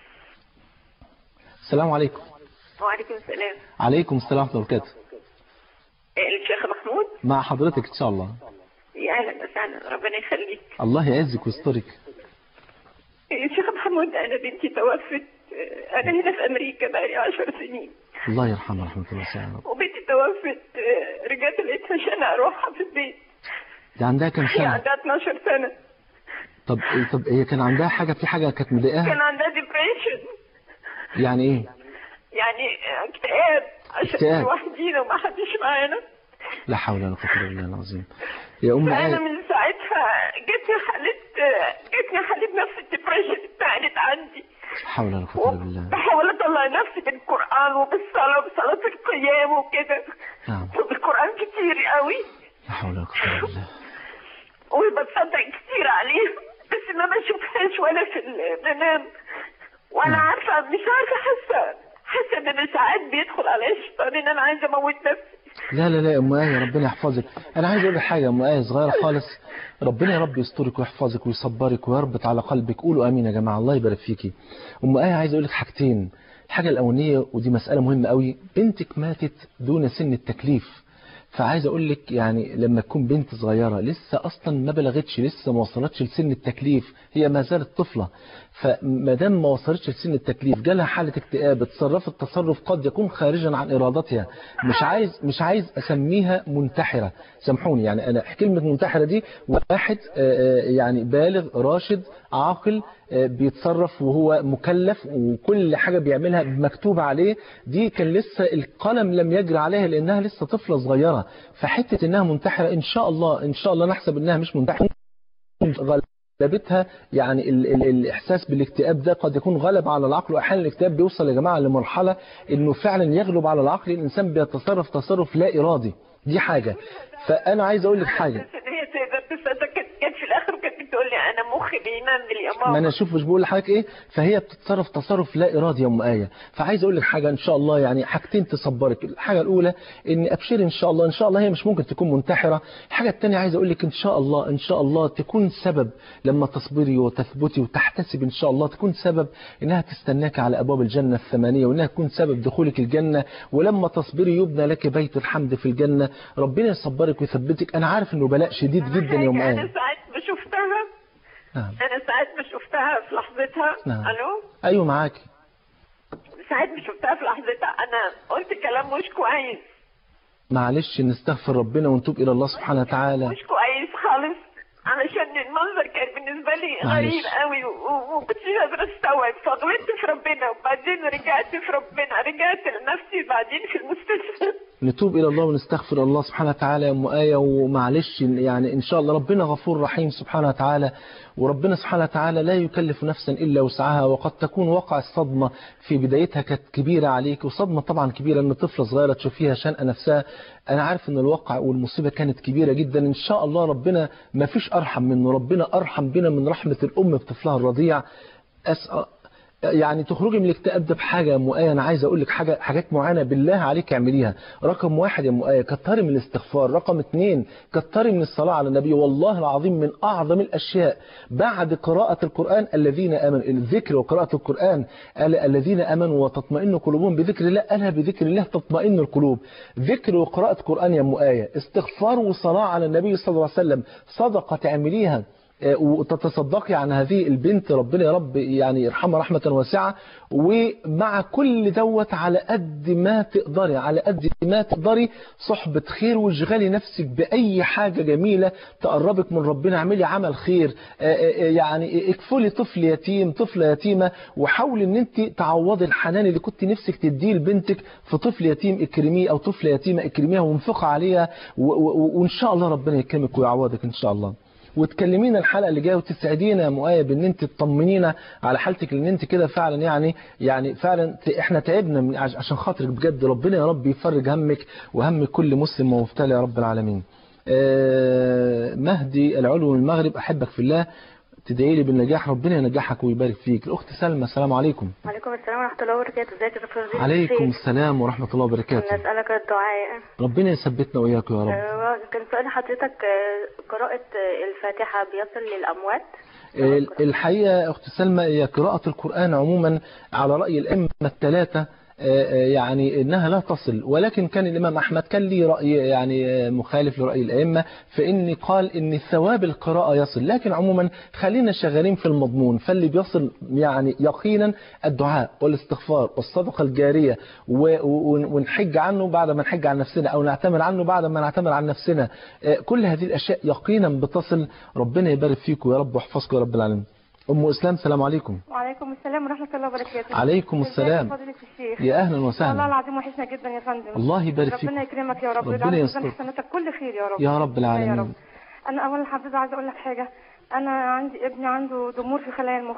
السلام عليكم وعليكم السلام عليكم السلام ورحمة الله وبركاته الشيخ محمود مع حضرتك إن شاء الله يا اهلا وسهلا ربنا يخليك الله يعزك ويسترك الشيخ محمود انا بنتي توفت آه، انا هنا في امريكا بقالي 10 سنين الله يرحمها رحمة الله وسعه وبنتي توفت آه، رجعت لقيتها عشان اروحها في البيت دي عندها كام هي سنة عندها 12 سنه طب طب هي كان عندها حاجة في حاجة كانت كان مضايقاها عندها ديبريشن يعني إيه يعني آه، اكتئاب عشان اكتئاب. لوحدينا وما حدش معانا لا حول ولا قوة إلا بالله العظيم يا أم فانا آية من ساعتها جتني حالة آه، جتني حالة نفس الديبريشن اتنقلت عندي لا حول ولا قوة إلا بالله بحاول اطلع نفسي بالقران وبالصلاه وبصلاه القيام وكده نعم وبالقران كتير قوي لا حول ولا قوة إلا بالله وبتصدق كتير عليه بس ما بشوفهاش ولا في المنام وانا عارفه مش عارفه حاسه حاسه ان انا ساعات بيدخل عليا الشيطان ان انا عايزه اموت نفسي لا لا لا يا ام ايه ربنا يحفظك انا عايز اقول لك حاجه يا ام ايه صغيره خالص ربنا يا رب يسترك ويحفظك ويصبرك ويربط على قلبك قولوا امين يا جماعه الله يبارك فيكي ام ايه عايز اقول لك حاجتين الحاجه الاولانيه ودي مساله مهمه قوي بنتك ماتت دون سن التكليف فعايز اقول لك يعني لما تكون بنت صغيره لسه اصلا ما بلغتش لسه ما وصلتش لسن التكليف هي ما زالت طفله فما دام ما وصلتش لسن التكليف جالها حاله اكتئاب اتصرفت تصرف قد يكون خارجا عن ارادتها مش عايز مش عايز اسميها منتحره سامحوني يعني انا كلمه منتحره دي واحد آه، آه، يعني بالغ راشد عاقل آه، بيتصرف وهو مكلف وكل حاجه بيعملها مكتوب عليه دي كان لسه القلم لم يجري عليها لانها لسه طفله صغيره فحته انها منتحره ان شاء الله ان شاء الله نحسب انها مش منتحره غلبتها يعني ال ال الاحساس بالاكتئاب ده قد يكون غلب على العقل واحيانا الاكتئاب بيوصل يا جماعه لمرحله انه فعلا يغلب على العقل الانسان بيتصرف تصرف لا ارادي دي حاجه فانا عايز اقول لك حاجه بس ان هي تقدر تصدق كانت جت في الاخر وكانت بتقول لي انا مخي بينمل يا ماما ما انا اشوف مش بقول لحضرتك ايه فهي بتتصرف تصرف لا ارادي يا ام ايه فعايز اقول لك حاجه ان شاء الله يعني حاجتين تصبرك الحاجه الاولى ان ابشري ان شاء الله ان شاء الله هي مش ممكن تكون منتحره الحاجه الثانيه عايز اقول لك ان شاء الله ان شاء الله تكون سبب لما تصبري وتثبتي وتحتسبي ان شاء الله تكون سبب انها تستناك على ابواب الجنه الثمانيه وانها تكون سبب دخولك الجنه ولما تصبري يبنى لك بيت الحمد في الجنه ربنا يصبرك ويثبتك انا عارف انه بلاء شديد جدا يا ام انا ايه ساعات ما شفتها نعم انا ساعات ما شفتها في لحظتها نعم. الو ايوه معاكي ساعات ما شفتها في لحظتها انا قلت كلام مش كويس معلش نستغفر ربنا ونتوب الى الله سبحانه وتعالى مش كويس خالص علشان المنظر كان بالنسبه لي معلش. غريب قوي و- و- وكنتش قادره استوعب فغلطت في ربنا وبعدين رجعت في ربنا رجعت لنفسي بعدين في المستشفى نتوب إلى الله ونستغفر الله سبحانه وتعالى يا أم آية ومعلش يعني إن شاء الله ربنا غفور رحيم سبحانه وتعالى وربنا سبحانه وتعالى لا يكلف نفسا إلا وسعها وقد تكون وقع الصدمة في بدايتها كانت كبيرة عليك وصدمة طبعا كبيرة إن طفلة صغيرة تشوفيها شنقة نفسها أنا عارف إن الواقع والمصيبة كانت كبيرة جدا إن شاء الله ربنا ما فيش أرحم منه ربنا أرحم بنا من رحمة الأم بطفلها الرضيع أسأل يعني تخرجي من الاكتئاب ده بحاجه يا ام ايه انا عايز اقول لك حاجه حاجات معينه بالله عليك اعمليها رقم واحد يا ام ايه كتري من الاستغفار رقم اثنين كتري من الصلاه على النبي والله العظيم من اعظم الاشياء بعد قراءه القران الذين امنوا الذكر وقراءه القران قال الذين امنوا وتطمئن قلوبهم بذكر الله قالها بذكر الله تطمئن القلوب ذكر وقراءه قران يا ام ايه استغفار وصلاه على النبي صلى الله عليه وسلم صدقه تعمليها وتتصدقي عن هذه البنت ربنا يا رب يعني يرحمها رحمة واسعة ومع كل دوت على قد ما تقدري على قد ما تقدري صحبة خير واشغلي نفسك بأي حاجة جميلة تقربك من ربنا اعملي عمل خير يعني اكفلي طفل يتيم طفلة يتيمة وحاولي ان انت تعوضي الحنان اللي كنت نفسك تديه لبنتك في طفل يتيم اكرميه او طفلة يتيمة اكرميها وانفقي عليها وان شاء الله ربنا يكرمك ويعوضك ان شاء الله وتكلمينا الحلقه اللي جايه وتسعدينا يا مؤيد بان انت تطمنينا على حالتك لان انت كده فعلا يعني يعني فعلا احنا تعبنا من عشان خاطرك بجد ربنا يا رب يفرج همك وهم كل مسلم ومبتلى يا رب العالمين. مهدي العلو من المغرب احبك في الله تدعي لي بالنجاح ربنا ينجحك ويبارك فيك الاخت سلمى السلام عليكم وعليكم السلام ورحمه الله وبركاته ازيك يا دكتور زين عليكم السلام ورحمه الله وبركاته نسالك الدعاء ربنا يثبتنا واياك يا رب آه، كان سؤال حضرتك آه، قراءه الفاتحه بيصل للاموات الحقيقه اخت سلمى هي قراءه القران عموما على راي الائمه الثلاثه يعني انها لا تصل ولكن كان الامام احمد كان لي راي يعني مخالف لراي الائمه فاني قال ان ثواب القراءه يصل لكن عموما خلينا شغالين في المضمون فاللي بيصل يعني يقينا الدعاء والاستغفار والصدقه الجاريه ونحج عنه بعد ما نحج عن نفسنا او نعتمر عنه بعد ما نعتمر عن نفسنا كل هذه الاشياء يقينا بتصل ربنا يبارك فيكم يا رب ويحفظكم يا رب العالمين ام اسلام السلام عليكم وعليكم السلام ورحمه الله وبركاته عليكم السلام فضيله الشيخ يا اهلا وسهلا والله العظيم وحشنا جدا يا فندم الله يبارك فيك ربنا يكرمك يا رب ربنا ويجعل يستر. ميزان حسناتك كل خير يا رب يا رب العالمين. يا رب انا اولا حبيبه عايزه اقول لك حاجه انا عندي ابني عنده ضمور في خلايا المخ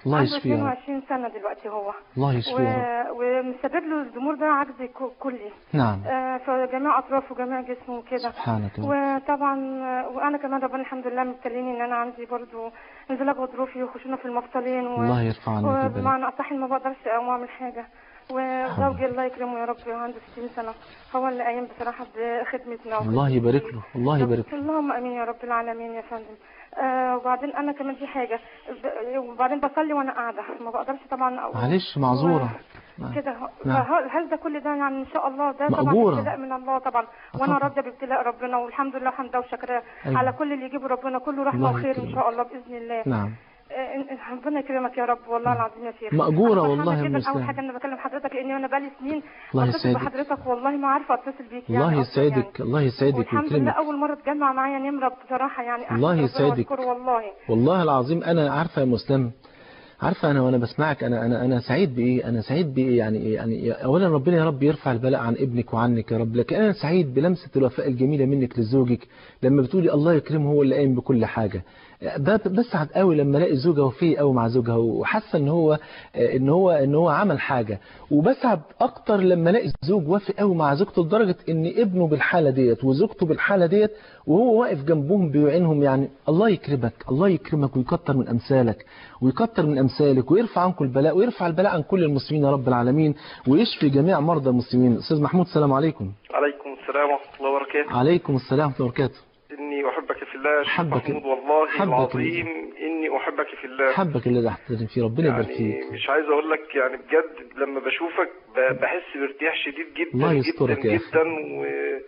الله عنده يشفيه يا رب. 22 سنة دلوقتي هو الله يشفيه يا رب. و... ومسبب له الضمور ده عجز ك- كلي نعم آه، في جميع اطرافه وجميع جسمه وكده سبحانك يا رب. وطبعا آه، وانا كمان ربنا الحمد لله مبتليني ان انا عندي برضو انزلاق غضروفي وخشونه في المفصلين و... الله يرفع عنك البلاء وبمعنى اصح ما بقدرش اقوم اعمل حاجه وزوجي الله يكرمه يا رب عنده 60 سنه هو اللي قايم بصراحه بخدمتنا الله يبارك له الله يبارك له اللهم امين يا رب العالمين يا فندم آه وبعدين انا كمان في حاجه ب- وبعدين بصلي وانا قاعده ما بقدرش طبعا أقوم. معلش معذورة نعم. كده نعم. فهل هل ده كل ده يعني ان شاء الله ده طبعا مأجورة. ابتلاء من الله طبعا وانا طبعا. راضيه بابتلاء ربنا والحمد لله حمدا وشكرا أيوة. على كل اللي يجيبه ربنا كله رحمه الله وخير ان يكرمك. شاء الله باذن الله نعم آه، إن- إن- ربنا يكرمك يا رب والله العظيم يا شيخ مأجورة أنا والله فرحانة يا جدا مسلم. اول حاجه انا بكلم حضرتك لاني انا بقالي سنين الله بتصل يسعدك. بحضرتك والله ما عارفه اتصل بيك الله يعني أصلاً يعني. يسعدك الله يسعدك والحمد لله ويكرمك اول مره تجمع معايا نمره بصراحه يعني أحمد الله ربنا يسعدك. وأشكره والله والله العظيم انا عارفه يا مسلم عارفه انا وانا بسمعك انا انا انا سعيد بايه انا سعيد بايه يعني إيه؟ يعني اولا ربنا يا رب يرفع البلاء عن ابنك وعنك يا رب لكن انا سعيد بلمسه الوفاء الجميله منك لزوجك لما بتقولي الله يكرمه هو اللي قايم بكل حاجه ب- بسعد قوي لما الاقي زوجها وفيه قوي مع زوجها وحاسه ان هو ان هو ان هو عمل حاجه وبسعد اكتر لما الاقي زوج وافي قوي مع زوجته لدرجه ان ابنه بالحاله ديت وزوجته بالحاله ديت وهو واقف جنبهم بيعينهم يعني الله يكرمك الله يكرمك ويكتر من امثالك ويكتر من امثالك ويرفع عنكم البلاء ويرفع البلاء عن كل المسلمين يا رب العالمين ويشفي جميع مرضى المسلمين استاذ محمود السلام عليكم عليكم السلام ورحمة الله وبركاته عليكم السلام ورحمه الله وبركاته إني أحبك في الله يا شيخ حبك- محمود والله حبك العظيم إني أحبك في الله حبك اللي تحترم فيه ربنا يبارك يعني فيك مش عايز أقول لك يعني بجد لما بشوفك ب- بحس بارتياح شديد جدا الله جدا يسترك يا أخي. جدا و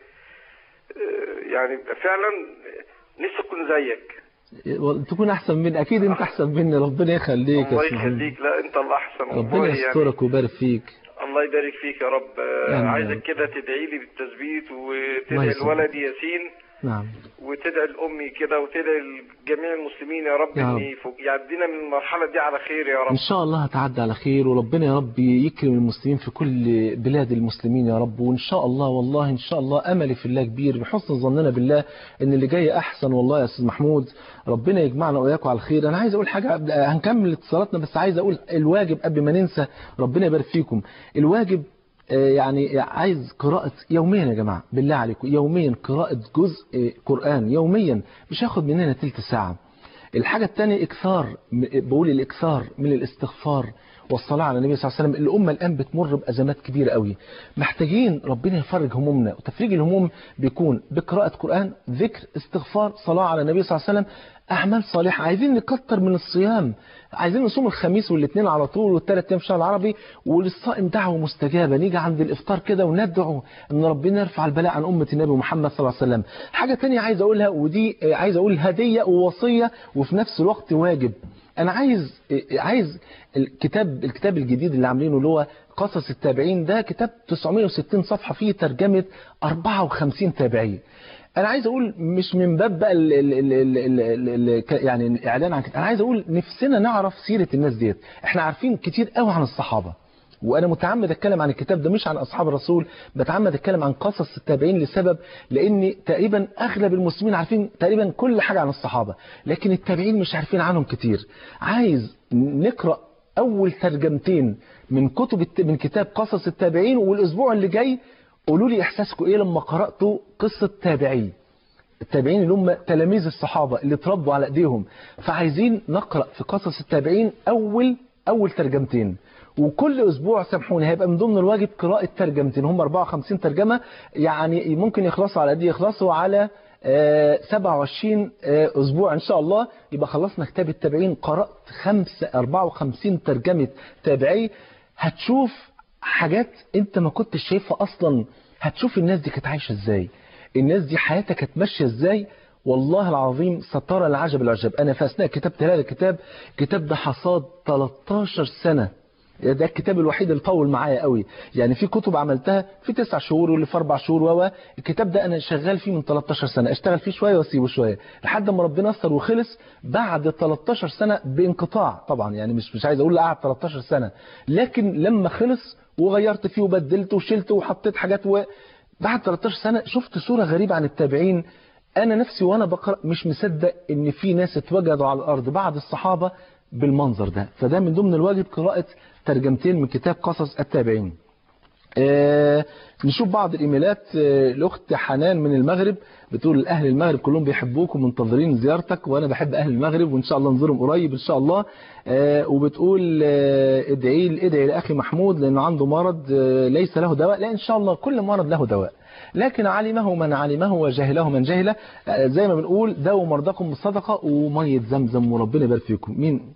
آه، يعني فعلا نفسي أكون زيك تكون احسن مني اكيد انت احسن مني ربنا يخليك الله يا أستاذ محمود. يخليك لا أنت الأحسن ربنا والله يعني يسترك ويبارك فيك الله يبارك فيك يا رب آه، يعني- عايزك كده تدعي لي بالتثبيت الله وتدعي يسلمك. لولدي ياسين نعم وتدعي لأمي كده وتدعي لجميع المسلمين يا رب يا إن رب. يفوق- يعدينا من المرحلة دي على خير يا رب ان شاء الله هتعدي على خير وربنا يا رب يكرم المسلمين في كل بلاد المسلمين يا رب وان شاء الله والله ان شاء الله املي في الله كبير بحسن ظننا بالله ان اللي جاي احسن والله يا استاذ محمود ربنا يجمعنا واياكم على الخير انا عايز اقول حاجه قبل- هنكمل اتصالاتنا بس عايز اقول الواجب قبل ما ننسى ربنا يبارك فيكم الواجب آه، يعني عايز قراءة يوميا يا جماعة بالله عليكم يوميا قراءة جزء آه، قرآن يوميا مش هياخد مننا تلت ساعة الحاجة الثانية إكثار م- بقول الإكثار من الاستغفار والصلاة على النبي صلى الله عليه وسلم الأمة الآن بتمر بأزمات كبيرة قوي محتاجين ربنا يفرج همومنا وتفريج الهموم بيكون بقراءة قرآن ذكر استغفار صلاة على النبي صلى الله عليه وسلم أعمال صالحة عايزين نكتر من الصيام عايزين نصوم الخميس والاثنين على طول والثلاث أيام في الشهر العربي وللصائم دعوة مستجابة نيجي عند الإفطار كده وندعو إن ربنا يرفع البلاء عن أمة النبي محمد صلى الله عليه وسلم حاجة تانية عايز أقولها ودي آه، عايز أقول هدية ووصية وفي نفس الوقت واجب انا عايز عايز الكتاب الكتاب الجديد اللي عاملينه اللي هو قصص التابعين ده كتاب 960 صفحه فيه ترجمه 54 تابعي انا عايز اقول مش من باب بقى ال ال ال ال ال ال ال يعني الاعلان عن كتاب انا عايز اقول نفسنا نعرف سيره الناس ديت احنا عارفين كتير قوي عن الصحابه وانا متعمد اتكلم عن الكتاب ده مش عن اصحاب الرسول بتعمد اتكلم عن قصص التابعين لسبب لان تقريبا اغلب المسلمين عارفين تقريبا كل حاجه عن الصحابه لكن التابعين مش عارفين عنهم كتير عايز نقرا اول ترجمتين من كتب الت... من كتاب قصص التابعين والاسبوع اللي جاي قولوا لي احساسكم ايه لما قراتوا قصه تابعين التابعين اللي هم تلاميذ الصحابه اللي اتربوا على ايديهم فعايزين نقرا في قصص التابعين اول اول ترجمتين وكل اسبوع سامحوني هيبقى من ضمن الواجب قراءه ترجمتين هم 54 ترجمه يعني ممكن يخلصوا على دي يخلصوا على آه 27 آه اسبوع ان شاء الله يبقى خلصنا كتاب التابعين قرات 5 54 ترجمه تابعي هتشوف حاجات انت ما كنتش شايفها اصلا هتشوف الناس دي كانت عايشه ازاي الناس دي حياتها كانت ماشيه ازاي والله العظيم سترى العجب العجب انا في اثناء كتابت هذا الكتاب الكتاب ده حصاد 13 سنه ده الكتاب الوحيد اللي طول معايا قوي يعني في كتب عملتها في تسع شهور واللي في اربع شهور و الكتاب ده انا شغال فيه من 13 سنه اشتغل فيه شويه واسيبه شويه لحد ما ربنا يسر وخلص بعد 13 سنه بانقطاع طبعا يعني مش مش عايز اقول قعد 13 سنه لكن لما خلص وغيرت فيه وبدلت وشلت وحطيت حاجات و... بعد 13 سنه شفت صوره غريبه عن التابعين انا نفسي وانا بقرا مش مصدق ان في ناس اتوجدوا على الارض بعد الصحابه بالمنظر ده فده من ضمن الواجب قراءة ترجمتين من كتاب قصص التابعين آه نشوف بعض الايميلات آه الاخت حنان من المغرب بتقول اهل المغرب كلهم بيحبوك ومنتظرين زيارتك وانا بحب اهل المغرب وان شاء الله نزورهم قريب ان شاء الله آه وبتقول آه ادعي ادعي لاخي محمود لانه عنده مرض آه ليس له دواء لا ان شاء الله كل مرض له دواء لكن علمه من علمه وجهله من جهله آه زي ما بنقول داووا مرضاكم بالصدقه وميه زمزم وربنا يبارك فيكم مين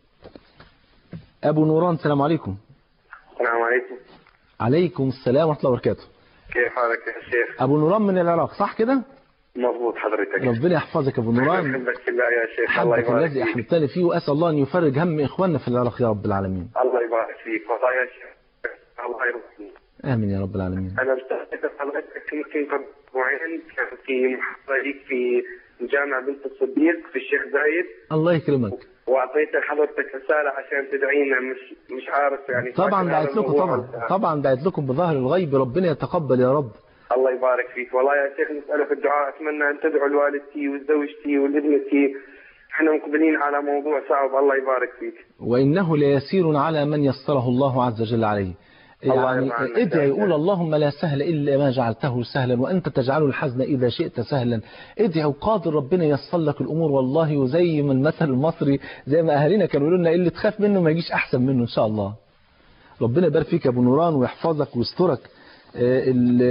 ابو نوران السلام عليكم السلام عليكم عليكم السلام ورحمه الله وبركاته كيف حالك يا شيخ ابو نوران من العراق صح كده مضبوط حضرتك ربنا يحفظك يا ابو نوران احبك في الله يا شيخ الله حبك يبارك الذي فيك احببتني فيه واسال الله ان يفرج هم اخواننا في العراق يا رب العالمين الله يبارك فيك والله يا شيخ الله يرحمك امين يا رب العالمين انا مستعد حضرتك يمكن قبل اسبوعين كان في محاضره ليك في جامع بنت الصديق في الشيخ زايد الله يكرمك واعطيت حضرتك رساله عشان تدعينا مش مش عارف يعني طبعا فاكر دعيت هذا لكم الموضوع طبعا ولا- طبعا دعيت لكم بظهر الغيب ربنا يتقبل يا رب الله يبارك فيك والله يا شيخ نسألك الدعاء أتمنى أن تدعو لوالدتي وزوجتي ولابنتي احنا مقبلين على موضوع صعب الله يبارك فيك وانه ليسير على من يسره الله عز وجل عليه الله يعني يرضى عنك ادعي يا يقول اللهم لا سهل الا ما جعلته سهلا وانت تجعل الحزن اذا شئت سهلا ادعي وقادر ربنا ييسر لك الامور والله وزي ما المثل المصري زي ما اهالينا كانوا يقولوا لنا اللي تخاف منه ما يجيش احسن منه ان شاء الله ربنا يبارك فيك يا ابو نوران ويحفظك ويسترك آه،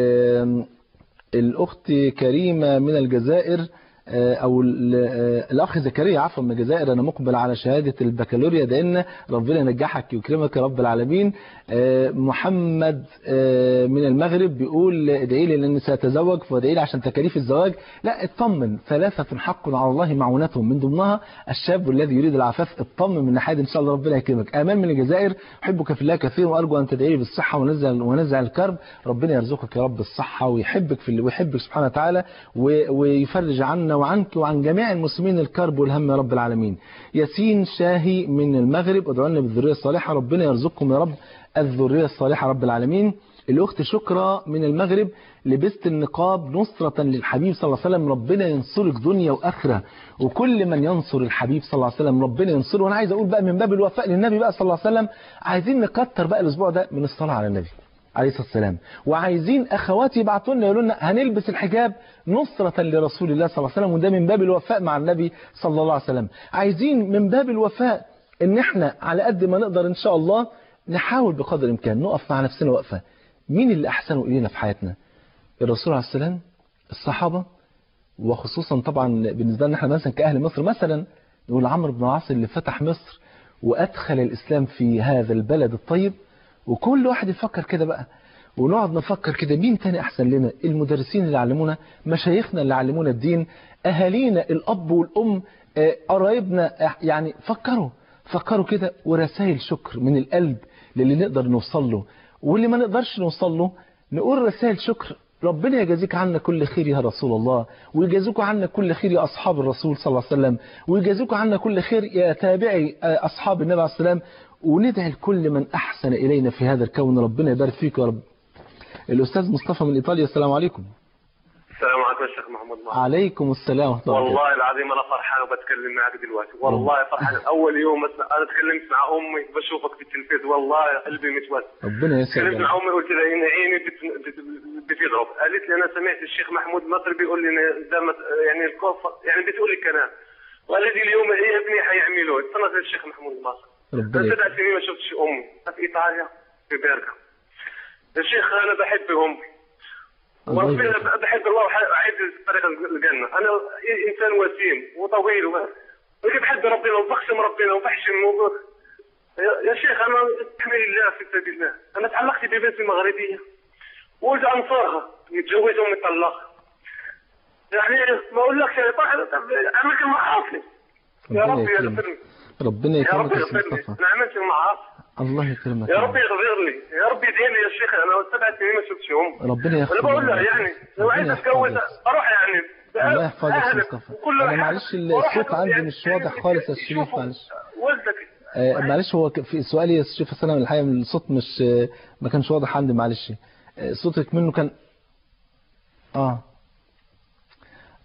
ال- الأخت كريمة من الجزائر آه، أو ال- آه، الأخ زكريا عفوا من الجزائر أنا مقبل على شهادة البكالوريا دائما ربنا ينجحك ويكرمك يا رب العالمين آه، محمد آه، من المغرب بيقول ادعي لي لأني سأتزوج فادعي لي عشان تكاليف الزواج لا اطمن ثلاثة حق على الله معونتهم من ضمنها الشاب الذي يريد العفاف اطمن من ناحية إن شاء الله ربنا يكرمك آمال من الجزائر أحبك في الله كثيرا وأرجو أن تدعي لي بالصحة ونزع ونزع الكرب ربنا يرزقك يا رب الصحة ويحبك في ويحبك سبحانه وتعالى و- ويفرج عنا وعنك وعن جميع المسلمين الكرب والهم يا رب العالمين ياسين شاهي من المغرب ادعوا لنا بالذرية الصالحة ربنا يرزقكم يا رب الذرية الصالحة رب العالمين الأخت شكرا من المغرب لبست النقاب نصرة للحبيب صلى الله عليه وسلم ربنا ينصرك دنيا وآخرة وكل من ينصر الحبيب صلى الله عليه وسلم ربنا ينصره وأنا عايز أقول بقى من باب الوفاء للنبي بقى صلى الله عليه وسلم عايزين نكتر بقى الأسبوع ده من الصلاة على النبي عليه الصلاة والسلام وعايزين أخواتي يبعتوا لنا يقولوا لنا هنلبس الحجاب نصرة لرسول الله صلى الله عليه وسلم وده من باب الوفاء مع النبي صلى الله عليه وسلم عايزين من باب الوفاء ان احنا على قد ما نقدر ان شاء الله نحاول بقدر الامكان نقف مع نفسنا وقفة مين اللي احسنوا الينا في حياتنا الرسول عليه السلام الصحابة وخصوصا طبعا بالنسبة لنا احنا مثلا كأهل مصر مثلا نقول عمرو بن العاص اللي فتح مصر وأدخل الإسلام في هذا البلد الطيب وكل واحد يفكر كده بقى ونقعد نفكر كده مين تاني أحسن لنا المدرسين اللي علمونا مشايخنا اللي علمونا الدين أهالينا الأب والأم آه، قرايبنا آه، يعني فكروا فكروا كده ورسائل شكر من القلب للي نقدر نوصل له واللي ما نقدرش نوصل له نقول رسائل شكر ربنا يجازيك عنا كل خير يا رسول الله ويجازيكم عنا كل خير يا أصحاب الرسول صلى الله عليه وسلم ويجازيكم عنا كل خير يا تابعي آه، أصحاب النبي عليه السلام وندعي لكل من أحسن إلينا في هذا الكون ربنا يبارك فيك يا رب الأستاذ مصطفى من إيطاليا السلام عليكم السلام عليكم يا شيخ محمد معك. عليكم السلام ورحمة الله وبركاته. والله العظيم انا فرحان وبتكلم معك دلوقتي والله فرحان اول يوم أسمع انا تكلمت مع امي بشوفك في التلفزيون والله قلبي متوسع ربنا تكلمت يسعدك مع امي قلت لها ان عيني بت- بت- بتضرب قالت لي انا سمعت الشيخ محمود مصري بيقول لي إن ده مت- يعني الكوف يعني بتقول لي كلام وقالت لي اليوم هي ابني حيعملوه استنى الشيخ محمود مصري ربنا انا يسعدك. سبع سنين ما شفتش امي في ايطاليا في بيركا يا شيخ انا بحب امي الله وربنا يبارك. بحب الله وعايز طريق الجنه انا انسان وسيم وطويل و- ولكن بحب ربنا وبخشم ربنا وبحشم و... يا يا شيخ انا استحمل الله في سبيل الله انا تعلقت ببنت مغربيه وقلت انصرها يتجوزها ومطلقها يعني ما اقولكش يا طاهر عملت المعاصي يا ربنا رب يكرمك. يغفرني ربنا يا رب يكرمك يا يغفر لي مصطفى انا عملت المعاصي الله يكرمك يا يا رب رب. يغفر لي يا رب يدعي لي يا شيخ انا سبع سنين ما شفتش امي ربنا يغفر انا بقول لك. لها يعني لو ربنا عايز يحفظك. اتجوز اروح يعني الله يحفظك يا أهلك مصطفى وكل انا حاجة. معلش وأروح الصوت عندي يعني مش واضح خالص يا شريف معلش والدك آه، معلش هو ك- في سؤالي يا شريف السلام الحقيقه من الصوت مش آه، ما كانش واضح عندي معلش آه، صوتك منه كان اه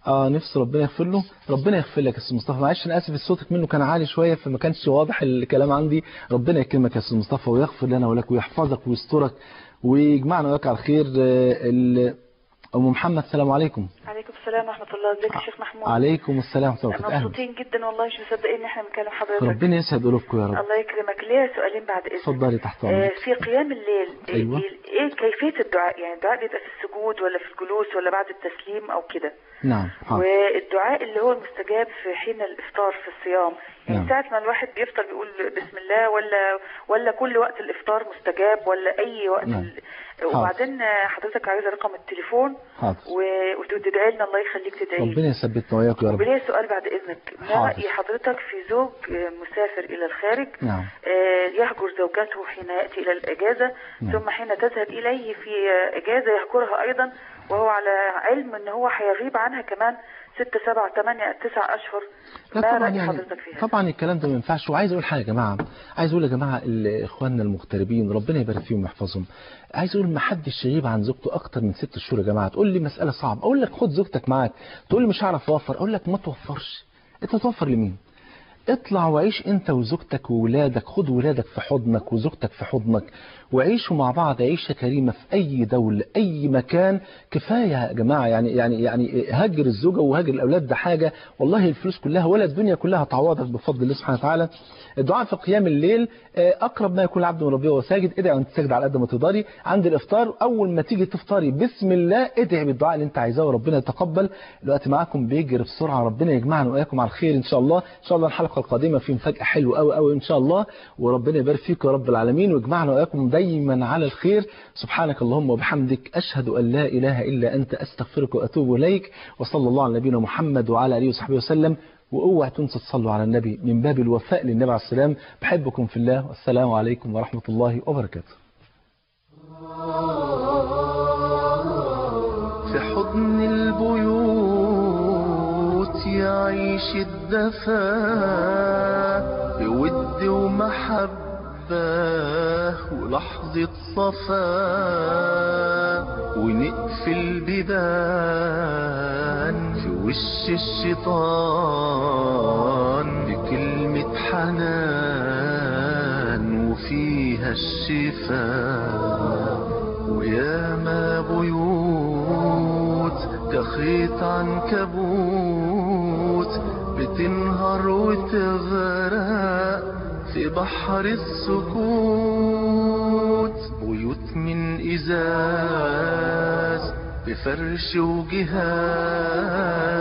اه نفسي ربنا يغفر له ربنا يغفر لك يا استاذ مصطفى معلش انا اسف صوتك منه كان عالي شويه فما كانش واضح الكلام عندي ربنا يكرمك يا استاذ مصطفى ويغفر لنا ولك ويحفظك ويسترك ويجمعنا وياك على الخير آه، ال- ام محمد السلام عليكم عليكم السلام ورحمة الله ازيك يا شيخ محمود عليكم السلام ورحمه الله وبركاته اهلا مبسوطين جدا والله مش مصدقين ان احنا بنكلم حضرتك ربنا يسعد قلوبكم يا رب الله يكرمك ليا سؤالين بعد اذنك اتفضلي تحت آه امرك في قيام الليل إيه- أيوة. ايه إيه كيفية الدعاء يعني الدعاء بيبقى في السجود ولا في الجلوس ولا بعد التسليم او كده نعم حاضر والدعاء اللي هو المستجاب في حين الافطار في الصيام يعني نعم. ساعة ما الواحد بيفطر بيقول بسم الله ولا ولا كل وقت الافطار مستجاب ولا اي وقت نعم. ال... حاضر. وبعدين آه، حضرتك عايزة رقم التليفون حاضر و- وتدعي لنا الله يخليك تدعي ربنا يثبتنا وياك يا رب وليه سؤال بعد إذنك ما حاضر. رأي حضرتك في زوج آه، مسافر إلى الخارج نعم آه، يهجر زوجته حين يأتي إلى الإجازة نعم. ثم حين تذهب إليه في آه، إجازة يهجرها أيضا وهو على علم أن هو هيغيب عنها كمان ست سبع ثمانية تسع أشهر لا ما طبعا رأي يعني حضرتك فيها؟ طبعا الكلام ده ما ينفعش وعايز اقول حاجه يا جماعه عايز اقول يا جماعه ال- اخواننا المغتربين ربنا يبارك فيهم ويحفظهم عايز اقول ما حدش يغيب عن زوجته اكتر من ست شهور يا جماعه تقول لي مساله صعبه اقول لك خد زوجتك معاك تقول لي مش هعرف اوفر اقول لك ما توفرش انت توفر لمين اطلع وعيش انت وزوجتك وولادك خد ولادك في حضنك وزوجتك في حضنك وعيشوا مع بعض عيشة كريمة في أي دولة أي مكان كفاية يا جماعة يعني يعني يعني هجر الزوجة وهجر الأولاد ده حاجة والله الفلوس كلها ولا الدنيا كلها تعوضك بفضل الله سبحانه وتعالى الدعاء في قيام الليل آه، أقرب ما يكون العبد من ربه وهو ساجد ادعي وانت ساجد على قد ما تقدري عند الإفطار أول ما تيجي تفطري بسم الله ادعي بالدعاء اللي أنت عايزاه وربنا يتقبل الوقت معاكم بيجري بسرعة ربنا يجمعنا وإياكم على الخير إن شاء الله إن شاء الله الحلقة القادمة في مفاجأة حلوة أوي أوي إن شاء الله وربنا يبارك فيك يا رب العالمين ويجمعنا وإياكم دايما على الخير سبحانك اللهم وبحمدك أشهد أن لا إله إلا أنت أستغفرك وأتوب إليك وصلى الله على نبينا محمد وعلى آله وصحبه وسلم واوعى تنسوا تصلوا على النبي من باب الوفاء للنبي عليه السلام بحبكم في الله والسلام عليكم ورحمة الله وبركاته في حضن البيوت يعيش الدفا بود ومحبة ولحظة صفا ونقفل بيبان في وش الشيطان بكلمة حنان وفيها الشفاء وياما بيوت كخيط عنكبوت بتنهار وتغرق في بحر السكوت بيوت من إزاز بفرش وجهاز